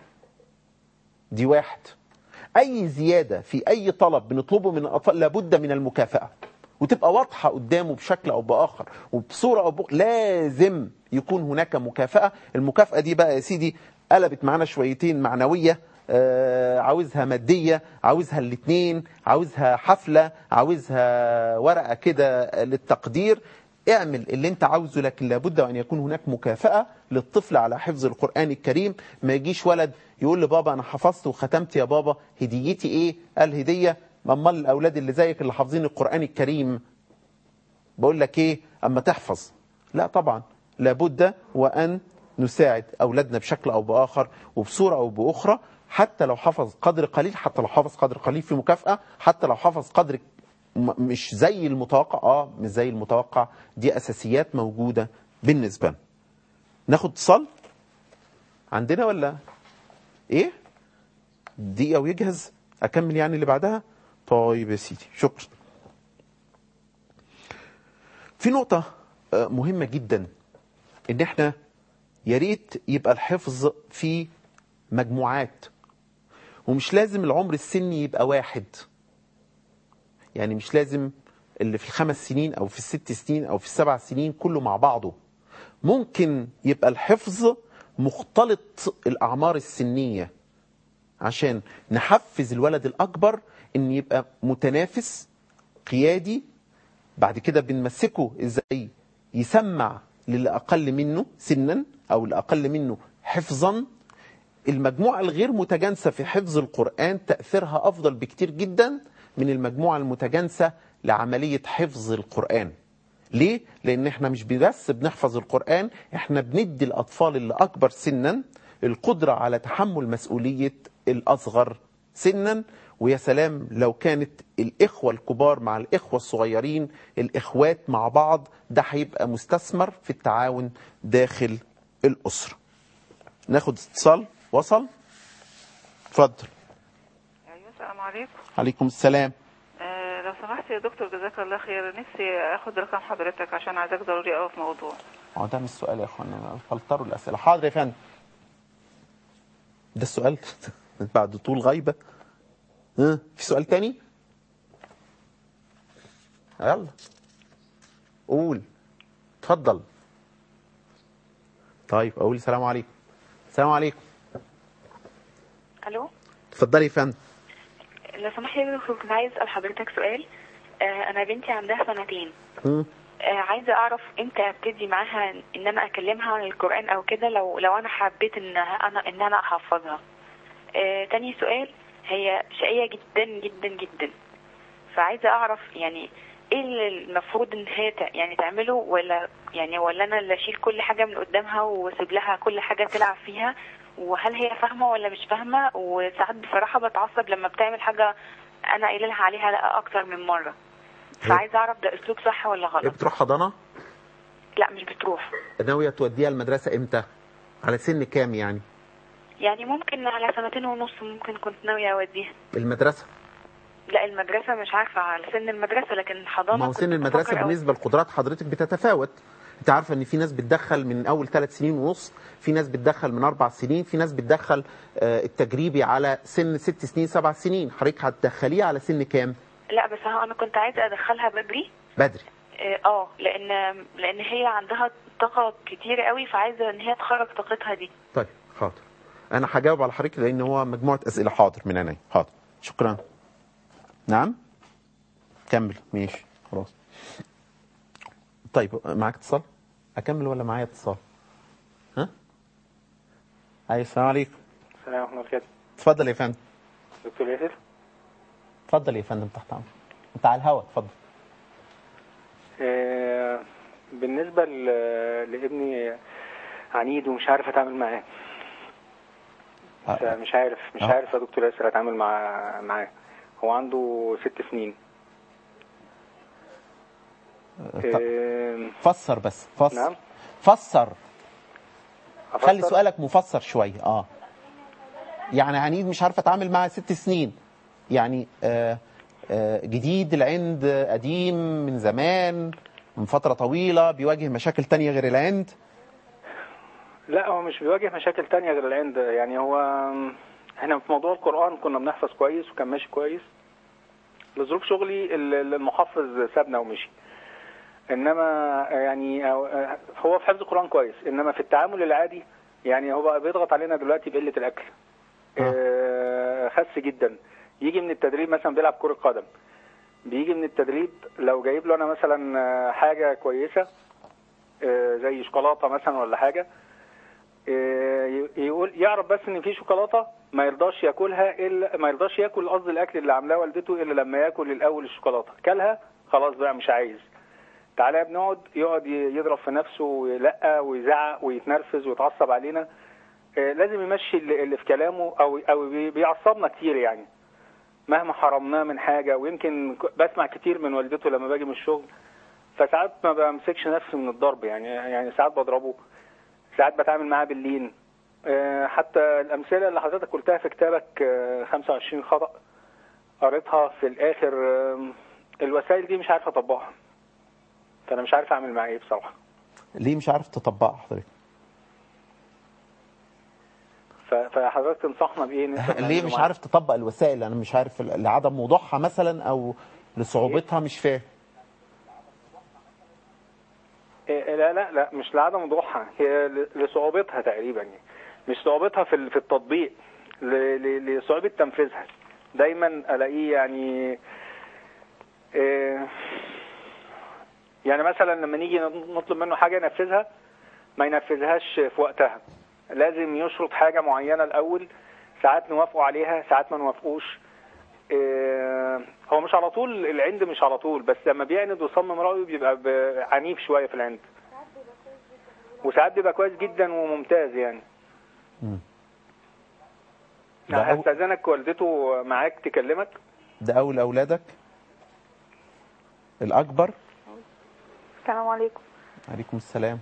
دي واحد أي زيادة في أي طلب بنطلبه من الأطفال لابد من المكافأة وتبقى واضحة قدامه بشكل أو بآخر وبصورة أو بآخر لازم يكون هناك مكافأة المكافأة دي بقى يا سيدي قلبت معانا شويتين معنوية آه، عاوزها مادية عاوزها الاتنين عاوزها حفلة عاوزها ورقة كده للتقدير اعمل اللي انت عاوزه لكن لابد ان يكون هناك مكافأة للطفل على حفظ القرآن الكريم ما يجيش ولد يقول لبابا انا حفظت وختمت يا بابا هديتي ايه قال هدية امال الاولاد اللي زيك اللي حافظين القرآن الكريم بقول لك ايه اما تحفظ لا طبعا لابد وان نساعد اولادنا بشكل او باخر وبصوره او باخرى حتى لو حفظ قدر قليل حتى لو حفظ قدر قليل في مكافاه حتى لو حفظ قدر م- مش زي المتوقع اه مش زي المتوقع دي اساسيات موجوده بالنسبه لنا ناخد اتصال عندنا ولا ايه دقيقه ويجهز اكمل يعني اللي بعدها طيب يا سيدي شكرا في نقطة آه، مهمة جدا ان احنا يا ريت يبقى الحفظ في مجموعات ومش لازم العمر السني يبقى واحد يعني مش لازم اللي في الخمس سنين او في الست سنين او في السبع سنين كله مع بعضه ممكن يبقى الحفظ مختلط الاعمار السنيه عشان نحفز الولد الاكبر ان يبقى متنافس قيادي بعد كده بنمسكه ازاي يسمع للي اقل منه سنا او اللي اقل منه حفظا المجموعة الغير متجانسة في حفظ القرآن تأثيرها أفضل بكتير جدا من المجموعة المتجانسة لعملية حفظ القرآن ليه؟ لأن احنا مش بس بنحفظ القرآن احنا بندي الأطفال اللي أكبر سنا القدرة على تحمل مسؤولية الأصغر سنا ويا سلام لو كانت الإخوة الكبار مع الإخوة الصغيرين الإخوات مع بعض ده هيبقى مستثمر في التعاون داخل الأسرة ناخد اتصال وصل اتفضل ايوه السلام عليكم عليكم السلام آه لو سمحت يا دكتور جزاك الله خير نفسي اخد رقم حضرتك عشان عايزاك ضروري قوي في موضوع هو ده مش السؤال يا اخوانا فلتروا الاسئله حاضر يا فندم ده السؤال بعد طول غيبه ها في سؤال تاني يلا قول اتفضل طيب اقول السلام عليكم السلام عليكم الو اتفضلي يا فندم لو سمحت يا دكتور كنت عايز اسال حضرتك سؤال آه انا بنتي عندها سنتين مم. آه عايزه اعرف امتى ابتدي معاها ان انا اكلمها عن القران او كده لو لو انا حبيت ان انا ان انا احفظها آه تاني سؤال هي شقيه جدا جدا جدا فعايزه اعرف يعني ايه اللي المفروض ان هي تع- يعني تعمله ولا يعني ولا انا اللي اشيل كل حاجه من قدامها واسيب لها كل حاجه تلعب فيها وهل هي فاهمه ولا مش فاهمه وساعات بصراحه بتعصب لما بتعمل حاجه انا قايله لها عليها لا اكتر من مره فعايزه اعرف ده اسلوب صح ولا إيه غلط بتروح حضانه لا مش بتروح ناويه توديها المدرسه امتى على سن كام يعني يعني ممكن على سنتين ونص ممكن كنت ناويه اوديها المدرسه لا المدرسه مش عارفه على سن المدرسه لكن الحضانه ما هو كنت سن المدرسه بفكر أوي. بالنسبه لقدرات حضرتك بتتفاوت انت عارفه ان في ناس بتدخل من اول ثلاث سنين ونص في ناس بتدخل من اربع سنين في ناس بتدخل آه، التجريبي على سن ست سنين سبع سنين حضرتك هتدخليه على سن كام لا بس هو انا كنت عايزه ادخلها بدري بدري اه آه، لان لان هي عندها طاقه كتير قوي فعايزه ان هي تخرج طاقتها دي طيب حاضر انا هجاوب على حضرتك لان هو مجموعه اسئله حاضر من عينيا حاضر شكرا نعم كمل ماشي خلاص طيب معاك اتصال اكمل ولا معايا اتصال ها ايوه السلام عليكم السلام ورحمة الله وبركاته اتفضل يا فندم دكتور ياسر اتفضل يا فندم تحت امرك انت على الهوا اتفضل آه، بالنسبة ل- لابني عنيد ومش عارف اتعامل معاه آه. مش عارف مش آه. عارف يا دكتور ياسر اتعامل مع معاه هو عنده ست سنين طب آه، فسر بس فسر نعم. فسر أفسر؟ خلي سؤالك مفسر شويه اه يعني عنيد مش عارفه اتعامل معاه ست سنين يعني آه آه جديد العند قديم من زمان من فتره طويله بيواجه مشاكل تانية غير العند لا هو مش بيواجه مشاكل تانية غير العند يعني هو احنا في موضوع القرآن كنا بنحفظ كويس وكان ماشي كويس لظروف شغلي ال- المحفظ سابنا ومشي انما يعني هو في حفظ القرآن كويس انما في التعامل العادي يعني هو بقى بيضغط علينا دلوقتي بقلة الاكل آه، خس جدا يجي من التدريب مثلا بيلعب كرة قدم بيجي من التدريب لو جايب له انا مثلا آه، حاجة كويسة آه، زي شوكولاتة مثلا ولا حاجة آه، يقول يعرف بس ان في شوكولاته ما يرضاش ياكلها الا ما يرضاش ياكل قصدي الاكل اللي عاملاه والدته الا لما ياكل الاول الشوكولاته كلها خلاص بقى مش عايز تعالى يا ابني اقعد يقعد يضرب في نفسه ويلقى ويزعق ويتنرفز ويتعصب علينا آه، لازم يمشي اللي اللي في كلامه او او بي- بيعصبنا كتير يعني مهما حرمناه من حاجه ويمكن ك- بسمع كتير من والدته لما باجي من الشغل فساعات ما بمسكش نفسي من الضرب يعني يعني ساعات بضربه ساعات بتعامل معاه باللين آه، حتى الأمثلة اللي حضرتك قلتها في كتابك آه، 25 خطأ قريتها في الآخر آه، الوسائل دي مش عارف أطبقها فانا مش عارف اعمل معاه ايه بصراحه ليه مش عارف تطبقها حضرتك ف- فحضرتك تنصحنا بايه نقدر ليه نعمله مش معاه؟ عارف تطبق الوسائل انا مش عارف ل- لعدم وضوحها مثلا او لصعوبتها مش فاهم إيه، لا لا لا مش لعدم وضوحها هي ل- لصعوبتها تقريبا يعني مش صعوبتها في ال- في التطبيق ل- ل- لصعوبة تنفيذها دايما الاقيه يعني إيه، يعني مثلا لما نيجي نطلب منه حاجة ينفذها ما ينفذهاش في وقتها لازم يشرط حاجة معينة الأول ساعات نوافقوا عليها ساعات ما نوافقوش إيه، هو مش على طول العند مش على طول بس لما بيعند ويصمم رأيه بيبقى ب- عنيف شوية في العند وساعات بيبقى كويس جدا وممتاز يعني مم. ده أو- هستأذنك والدته معاك تكلمك ده اول اولادك الاكبر السلام عليكم عليكم السلام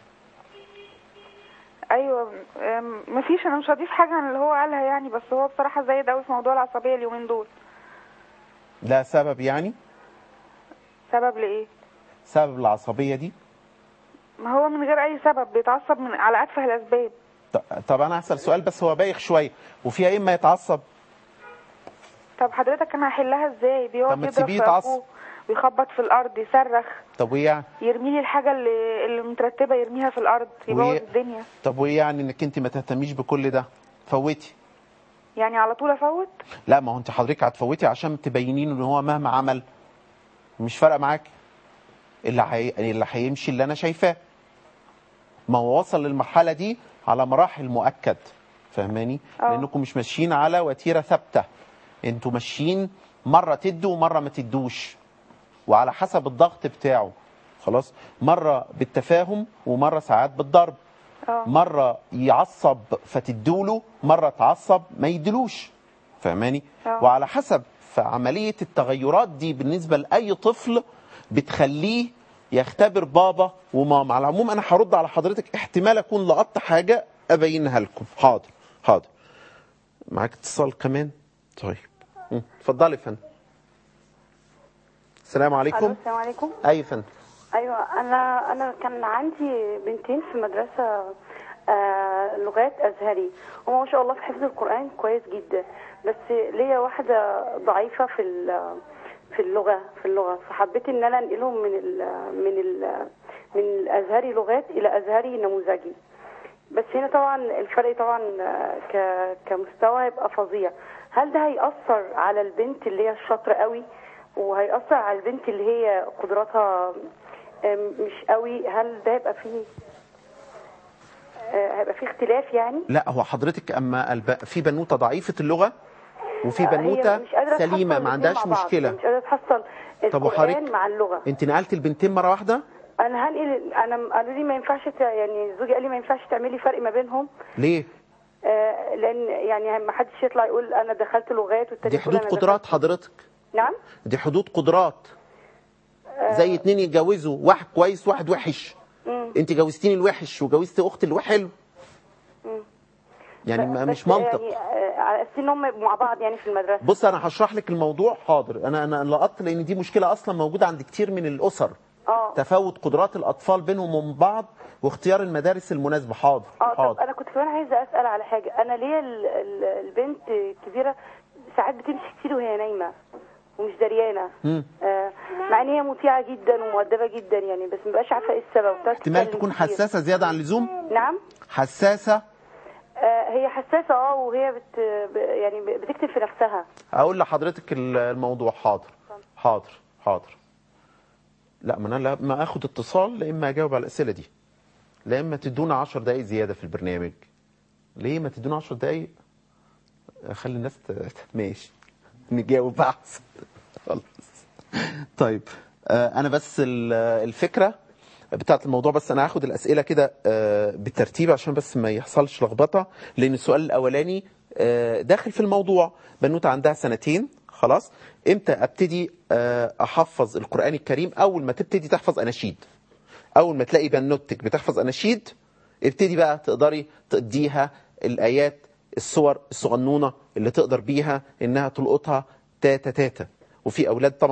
ايوه أم، مفيش انا مش هضيف حاجه عن اللي هو قالها يعني بس هو بصراحه زايد قوي في موضوع العصبيه اليومين دول لا سبب يعني سبب لايه سبب العصبيه دي ما هو من غير اي سبب بيتعصب من على اتفه الاسباب ط- طب انا هسال سؤال بس هو بايخ شويه وفيها ايه ما يتعصب طب حضرتك انا هحلها ازاي طب بيقعد ما يضرب تسيبيه في يتعصب. اخوه ويخبط في الارض يصرخ طب وايه يعني يرمي لي الحاجه اللي اللي مترتبه يرميها في الارض يبوظ وي- الدنيا طب وايه يعني انك انت ما تهتميش بكل ده فوتي يعني على طول افوت لا ما هو انت حضرتك هتفوتي عشان تبينين ان هو مهما عمل مش فارقه معاك اللي حي... اللي هيمشي اللي انا شايفاه ما هو وصل للمرحله دي على مراحل مؤكد فاهماني اه. لانكم مش ماشيين على وتيره ثابته انتوا ماشيين مره تدوا ومره ما تدوش وعلى حسب الضغط بتاعه خلاص مره بالتفاهم ومره ساعات بالضرب اه مره يعصب فتدوله مره تعصب ما يدلوش فاهماني اه. وعلى حسب فعمليه التغيرات دي بالنسبه لاي طفل بتخليه يختبر بابا وماما على العموم انا هرد على حضرتك احتمال اكون لقطت حاجه ابينها لكم حاضر حاضر معاك اتصال كمان طيب مم. اتفضلي يا فندم السلام عليكم السلام عليكم اي يا فندم ايوه انا انا كان عندي بنتين في مدرسه آه لغات ازهري هما ما شاء الله في حفظ القران كويس جدا بس ليا واحده ضعيفه في ال- في اللغه في اللغه فحبيت ان انا انقلهم من ال من ال من الازهري لغات الى ازهري نموذجي بس هنا طبعا الفرق طبعا آه، ك كمستوى يبقى فظيع هل ده هيأثر على البنت اللي هي الشاطرة قوي وهيأثر على البنت اللي هي قدراتها آم، مش قوي هل ده هيبقى فيه آه، هيبقى فيه اختلاف يعني لا هو حضرتك اما الب... في بنوته ضعيفه اللغه وفي آه، هي بنوته مش قادرة سليمه تحصل ما الاتنين عندهاش مع بعض، مشكله مش قادرة تحصل طب القرآن وحضرتك مع اللغة انت نقلت البنتين مره واحده انا هنقل انا قالوا لي ما ينفعش ت- يعني زوجي قال لي ما ينفعش تعملي فرق ما بينهم ليه آه، لان يعني ما حدش يطلع يقول انا دخلت لغات والتاني دي يقول حدود أنا قدرات حضرتك دخلت- نعم دي حدود قدرات زي اتنين يتجوزوا واحد كويس واحد وحش مم. انت جوزتيني الوحش وجوزت اختي الحلو يعني ما بس مش منطق يعني آه، على اساس ان هم يبقوا مع بعض يعني في المدرسه بص انا هشرح لك الموضوع حاضر انا انا لقطت لان دي مشكله اصلا موجوده عند كتير من الاسر اه تفاوت قدرات الاطفال بينهم وبين بعض واختيار المدارس المناسبه حاضر اه طب حاضر انا كنت كمان عايزه اسال على حاجه انا ليا ال- ال- البنت الكبيره ساعات بتمشي كتير وهي نايمه ومش دريانه مم. آه مع ان هي مطيعه جدا ومؤدبه جدا يعني بس مبقاش عارفه ايه السبب بتقعد احتمال تتكلم تكون كتير. حساسه زياده عن اللزوم نعم حساسه آه هي حساسه اه وهي بت ب- يعني ب- بتكتب في نفسها اقول لحضرتك ال- الموضوع حاضر حاضر حاضر لا ما انا لا ما اخد اتصال لا اما اجاوب على الاسئله دي لا اما تدونا 10 دقائق زياده في البرنامج ليه ما تدونا 10 دقائق خلي الناس ت- ماشي نجاوب احسن خلاص طيب آه، انا بس ال- الفكره بتاعت الموضوع بس انا هاخد الاسئله كده آه، بالترتيب عشان بس ما يحصلش لخبطه لان السؤال الاولاني آه، داخل في الموضوع بنوته عندها سنتين خلاص امتى ابتدي آه، احفظ القران الكريم اول ما تبتدي تحفظ اناشيد اول ما تلاقي بنوتك بتحفظ اناشيد ابتدي بقى تقدري تديها الايات الصور الصغنونه اللي تقدر بيها انها تلقطها تاتا تاتا وفي اولاد طبعا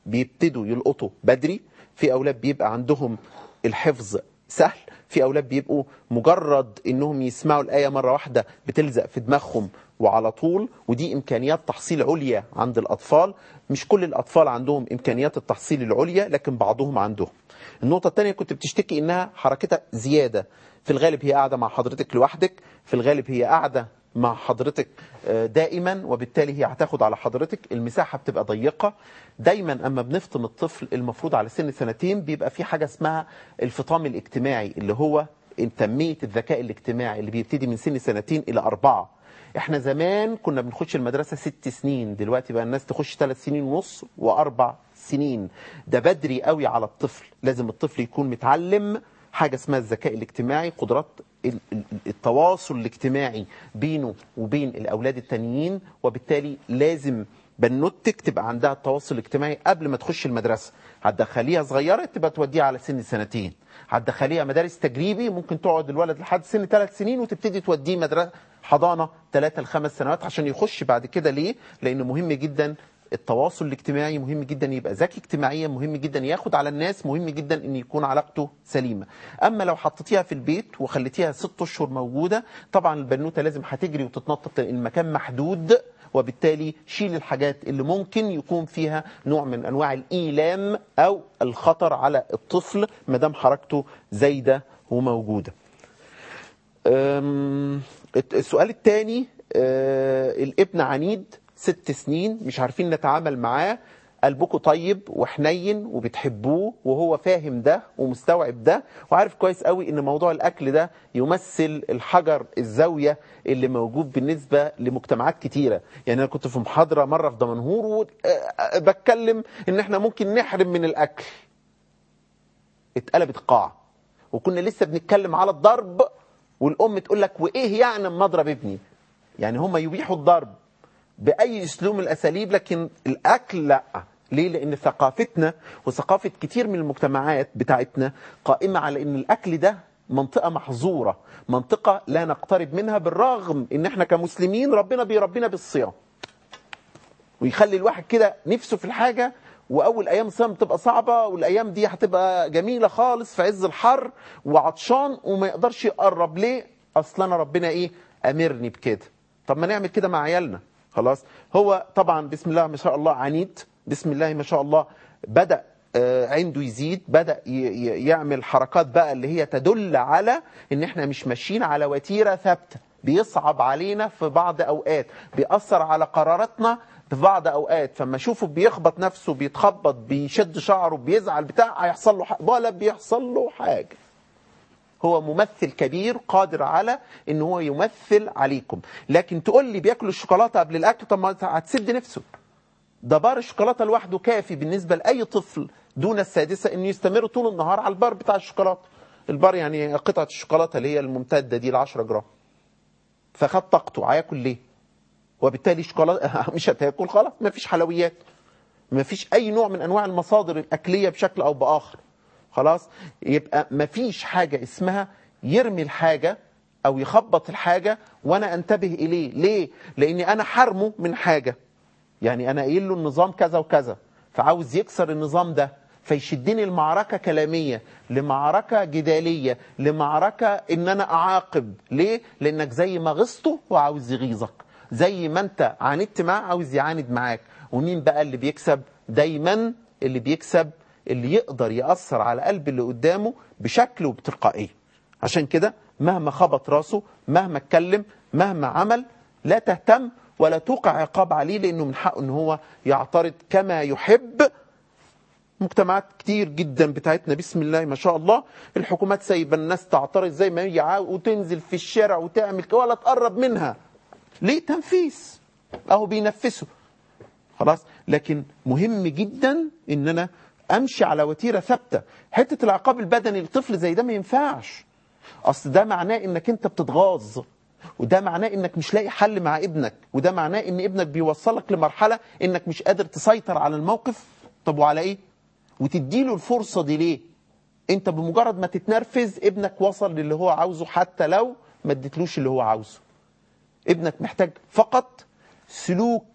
بيبتدوا يلقطوا بدري في اولاد بيبقى عندهم الحفظ سهل في اولاد بيبقوا مجرد انهم يسمعوا الايه مره واحده بتلزق في دماغهم وعلى طول ودي امكانيات تحصيل عليا عند الاطفال مش كل الاطفال عندهم امكانيات التحصيل العليا لكن بعضهم عندهم النقطه الثانيه كنت بتشتكي انها حركتها زياده في الغالب هي قاعده مع حضرتك لوحدك في الغالب هي قاعده مع حضرتك آه، دائما وبالتالي هي هتاخد على حضرتك المساحه بتبقى ضيقه دايما اما بنفطم الطفل المفروض على سن سنتين بيبقى في حاجه اسمها الفطام الاجتماعي اللي هو تنميه الذكاء الاجتماعي اللي بيبتدي من سن سنتين الى اربعه احنا زمان كنا بنخش المدرسه ست سنين دلوقتي بقى الناس تخش ثلاث سنين ونص واربع سنين ده بدري قوي على الطفل لازم الطفل يكون متعلم حاجه اسمها الذكاء الاجتماعي قدرات ال- ال- التواصل الاجتماعي بينه وبين الاولاد التانيين وبالتالي لازم بنوتك تبقى عندها التواصل الاجتماعي قبل ما تخش المدرسه هتدخليها صغيره تبقى توديها على سن سنتين هتدخليها مدارس تجريبي ممكن تقعد الولد لحد سن ثلاث سنين وتبتدي توديه مدرسه حضانه ثلاثة لخمس سنوات عشان يخش بعد كده ليه؟ لأنه مهم جدا التواصل الاجتماعي مهم جدا يبقى ذكي اجتماعيا مهم جدا ياخد على الناس مهم جدا ان يكون علاقته سليمه اما لو حطيتيها في البيت وخليتيها ست اشهر موجوده طبعا البنوته لازم هتجري وتتنطط المكان محدود وبالتالي شيل الحاجات اللي ممكن يكون فيها نوع من انواع الايلام او الخطر على الطفل ما دام حركته زايده وموجوده أم، السؤال الثاني الابن عنيد ست سنين مش عارفين نتعامل معاه قلبكم طيب وحنين وبتحبوه وهو فاهم ده ومستوعب ده وعارف كويس قوي ان موضوع الاكل ده يمثل الحجر الزاويه اللي موجود بالنسبه لمجتمعات كتيره يعني انا كنت في محاضره مره في دمنهور وبتكلم ان احنا ممكن نحرم من الاكل اتقلبت قاعه وكنا لسه بنتكلم على الضرب والام تقول لك وايه يعني اما اضرب ابني يعني هم يبيحوا الضرب باي اسلوب من الاساليب لكن الاكل لا ليه لان ثقافتنا وثقافه كتير من المجتمعات بتاعتنا قائمه على ان الاكل ده منطقه محظوره منطقه لا نقترب منها بالرغم ان احنا كمسلمين ربنا بيربينا بالصيام ويخلي الواحد كده نفسه في الحاجه واول ايام الصيام بتبقى صعبه والايام دي هتبقى جميله خالص في عز الحر وعطشان وما يقدرش يقرب ليه اصل انا ربنا ايه امرني بكده طب ما نعمل كده مع عيالنا خلاص هو طبعا بسم الله ما شاء الله عنيد بسم الله ما شاء الله بدا آه، عنده يزيد بدا ي- ي- يعمل حركات بقى اللي هي تدل على ان احنا مش ماشيين على وتيره ثابته بيصعب علينا في بعض اوقات بيأثر على قراراتنا في بعض اوقات فما اشوفه بيخبط نفسه بيتخبط بيشد شعره بيزعل بتاع هيحصل له حاجه ولا بيحصل له حاجه هو ممثل كبير قادر على ان هو يمثل عليكم لكن تقول لي بياكل الشوكولاته قبل الاكل طب ما هتسد نفسه ده بار الشوكولاته لوحده كافي بالنسبه لاي طفل دون السادسه انه يستمر طول النهار على البار بتاع الشوكولاته البار يعني قطعه الشوكولاته اللي هي الممتده دي ال 10 جرام فخد طاقته هياكل ليه وبالتالي الشوكولاته مش هتاكل خلاص ما فيش حلويات ما فيش اي نوع من انواع المصادر الاكليه بشكل او باخر خلاص يبقى ما فيش حاجه اسمها يرمي الحاجه او يخبط الحاجه وانا انتبه اليه ليه لاني انا حرمه من حاجه يعني انا قايل له النظام كذا وكذا فعاوز يكسر النظام ده فيشدني المعركة كلامية لمعركة جدالية لمعركة ان انا اعاقب ليه لانك زي ما غصته هو عاوز يغيظك زي ما انت عاندت معاه عاوز يعاند معاك ومين بقى اللي بيكسب دايما اللي بيكسب اللي يقدر يأثر على قلب اللي قدامه بشكل وبتلقائية عشان كده مهما خبط راسه مهما اتكلم مهما عمل لا تهتم ولا توقع عقاب عليه لانه من حقه ان هو يعترض كما يحب مجتمعات كتير جدا بتاعتنا بسم الله ما شاء الله الحكومات سايبه الناس تعترض زي ما هي عاوز وتنزل في الشارع وتعمل كده ولا تقرب منها ليه تنفيس اهو بينفسوا خلاص لكن مهم جدا ان انا امشي على وتيره ثابته حته العقاب البدني لطفل زي ده ما ينفعش اصل ده معناه انك انت بتتغاظ وده معناه انك مش لاقي حل مع ابنك وده معناه ان ابنك بيوصلك لمرحله انك مش قادر تسيطر على الموقف طب وعلى ايه وتديله الفرصه دي ليه انت بمجرد ما تتنرفز ابنك وصل للي هو عاوزه حتى لو ما اديتلوش اللي هو عاوزه ابنك محتاج فقط سلوك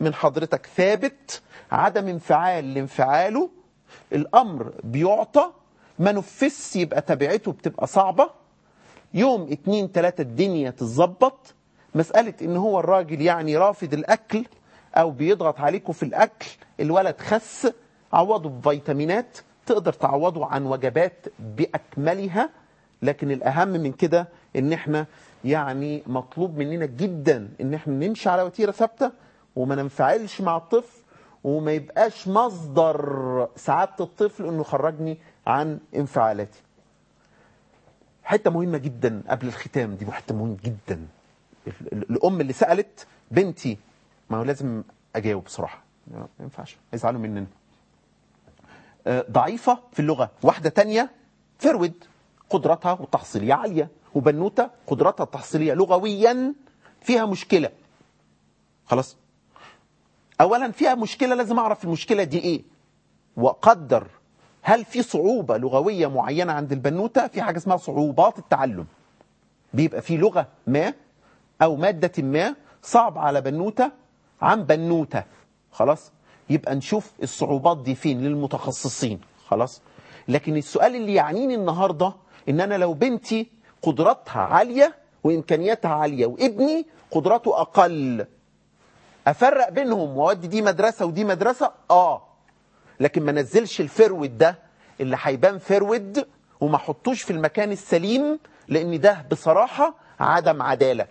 من حضرتك ثابت عدم انفعال لانفعاله الامر بيعطى ما نفذش يبقى تبعته بتبقى صعبه يوم اتنين تلاتة الدنيا تتظبط مسألة ان هو الراجل يعني رافض الاكل او بيضغط عليكم في الاكل الولد خس عوضه بفيتامينات تقدر تعوضه عن وجبات باكملها لكن الاهم من كده ان احنا يعني مطلوب مننا جدا ان احنا نمشي على وتيره ثابته وما ننفعلش مع الطفل وما يبقاش مصدر سعاده الطفل انه يخرجني عن انفعالاتي حته مهمه جدا قبل الختام دي حته مهمه جدا ال- ال- الام اللي سالت بنتي ما هو لازم اجاوب بصراحه ما ينفعش هيزعلوا مننا آه، ضعيفه في اللغه واحده تانية فرود قدرتها التحصيليه عاليه وبنوته قدرتها التحصيليه لغويا فيها مشكله خلاص اولا فيها مشكله لازم اعرف المشكله دي ايه واقدر هل في صعوبه لغويه معينه عند البنوته في حاجه اسمها صعوبات التعلم بيبقى في لغه ما او ماده ما صعب على بنوته عن بنوته خلاص يبقى نشوف الصعوبات دي فين للمتخصصين خلاص لكن السؤال اللي يعنيني النهارده ان انا لو بنتي قدراتها عاليه وامكانياتها عاليه وابني قدراته اقل افرق بينهم واودي دي مدرسه ودي مدرسه اه لكن ما نزلش الفرود ده اللي هيبان فرود وما احطوش في المكان السليم لان ده بصراحه عدم عداله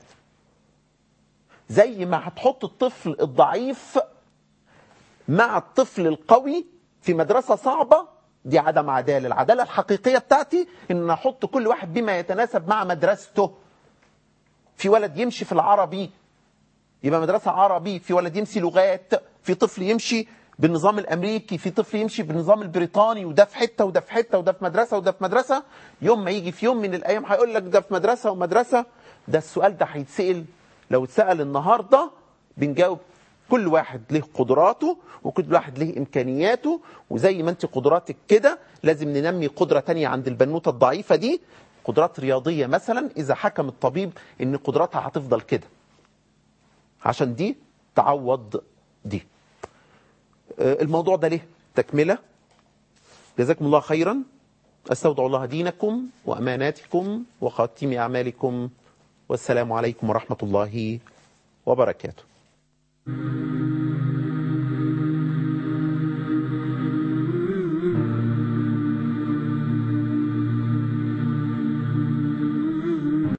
زي ما هتحط الطفل الضعيف مع الطفل القوي في مدرسة صعبة دي عدم عدالة العدالة الحقيقية بتاعتي ان أنا احط كل واحد بما يتناسب مع مدرسته في ولد يمشي في العربي يبقى مدرسة عربي في ولد يمشي لغات في طفل يمشي بالنظام الامريكي في طفل يمشي بالنظام البريطاني وده في حته وده في حته وده في مدرسه وده في مدرسه يوم ما يجي في يوم من الايام هيقول لك ده في مدرسه ومدرسه ده السؤال ده هيتسال لو اتسال النهارده بنجاوب كل واحد له قدراته وكل واحد له امكانياته وزي ما انت قدراتك كده لازم ننمي قدره تانية عند البنوته الضعيفه دي قدرات رياضيه مثلا اذا حكم الطبيب ان قدراتها هتفضل كده عشان دي تعوض دي آه، الموضوع ده ليه تكمله جزاكم الله خيرا استودع الله دينكم واماناتكم وخاتم اعمالكم والسلام عليكم ورحمه الله وبركاته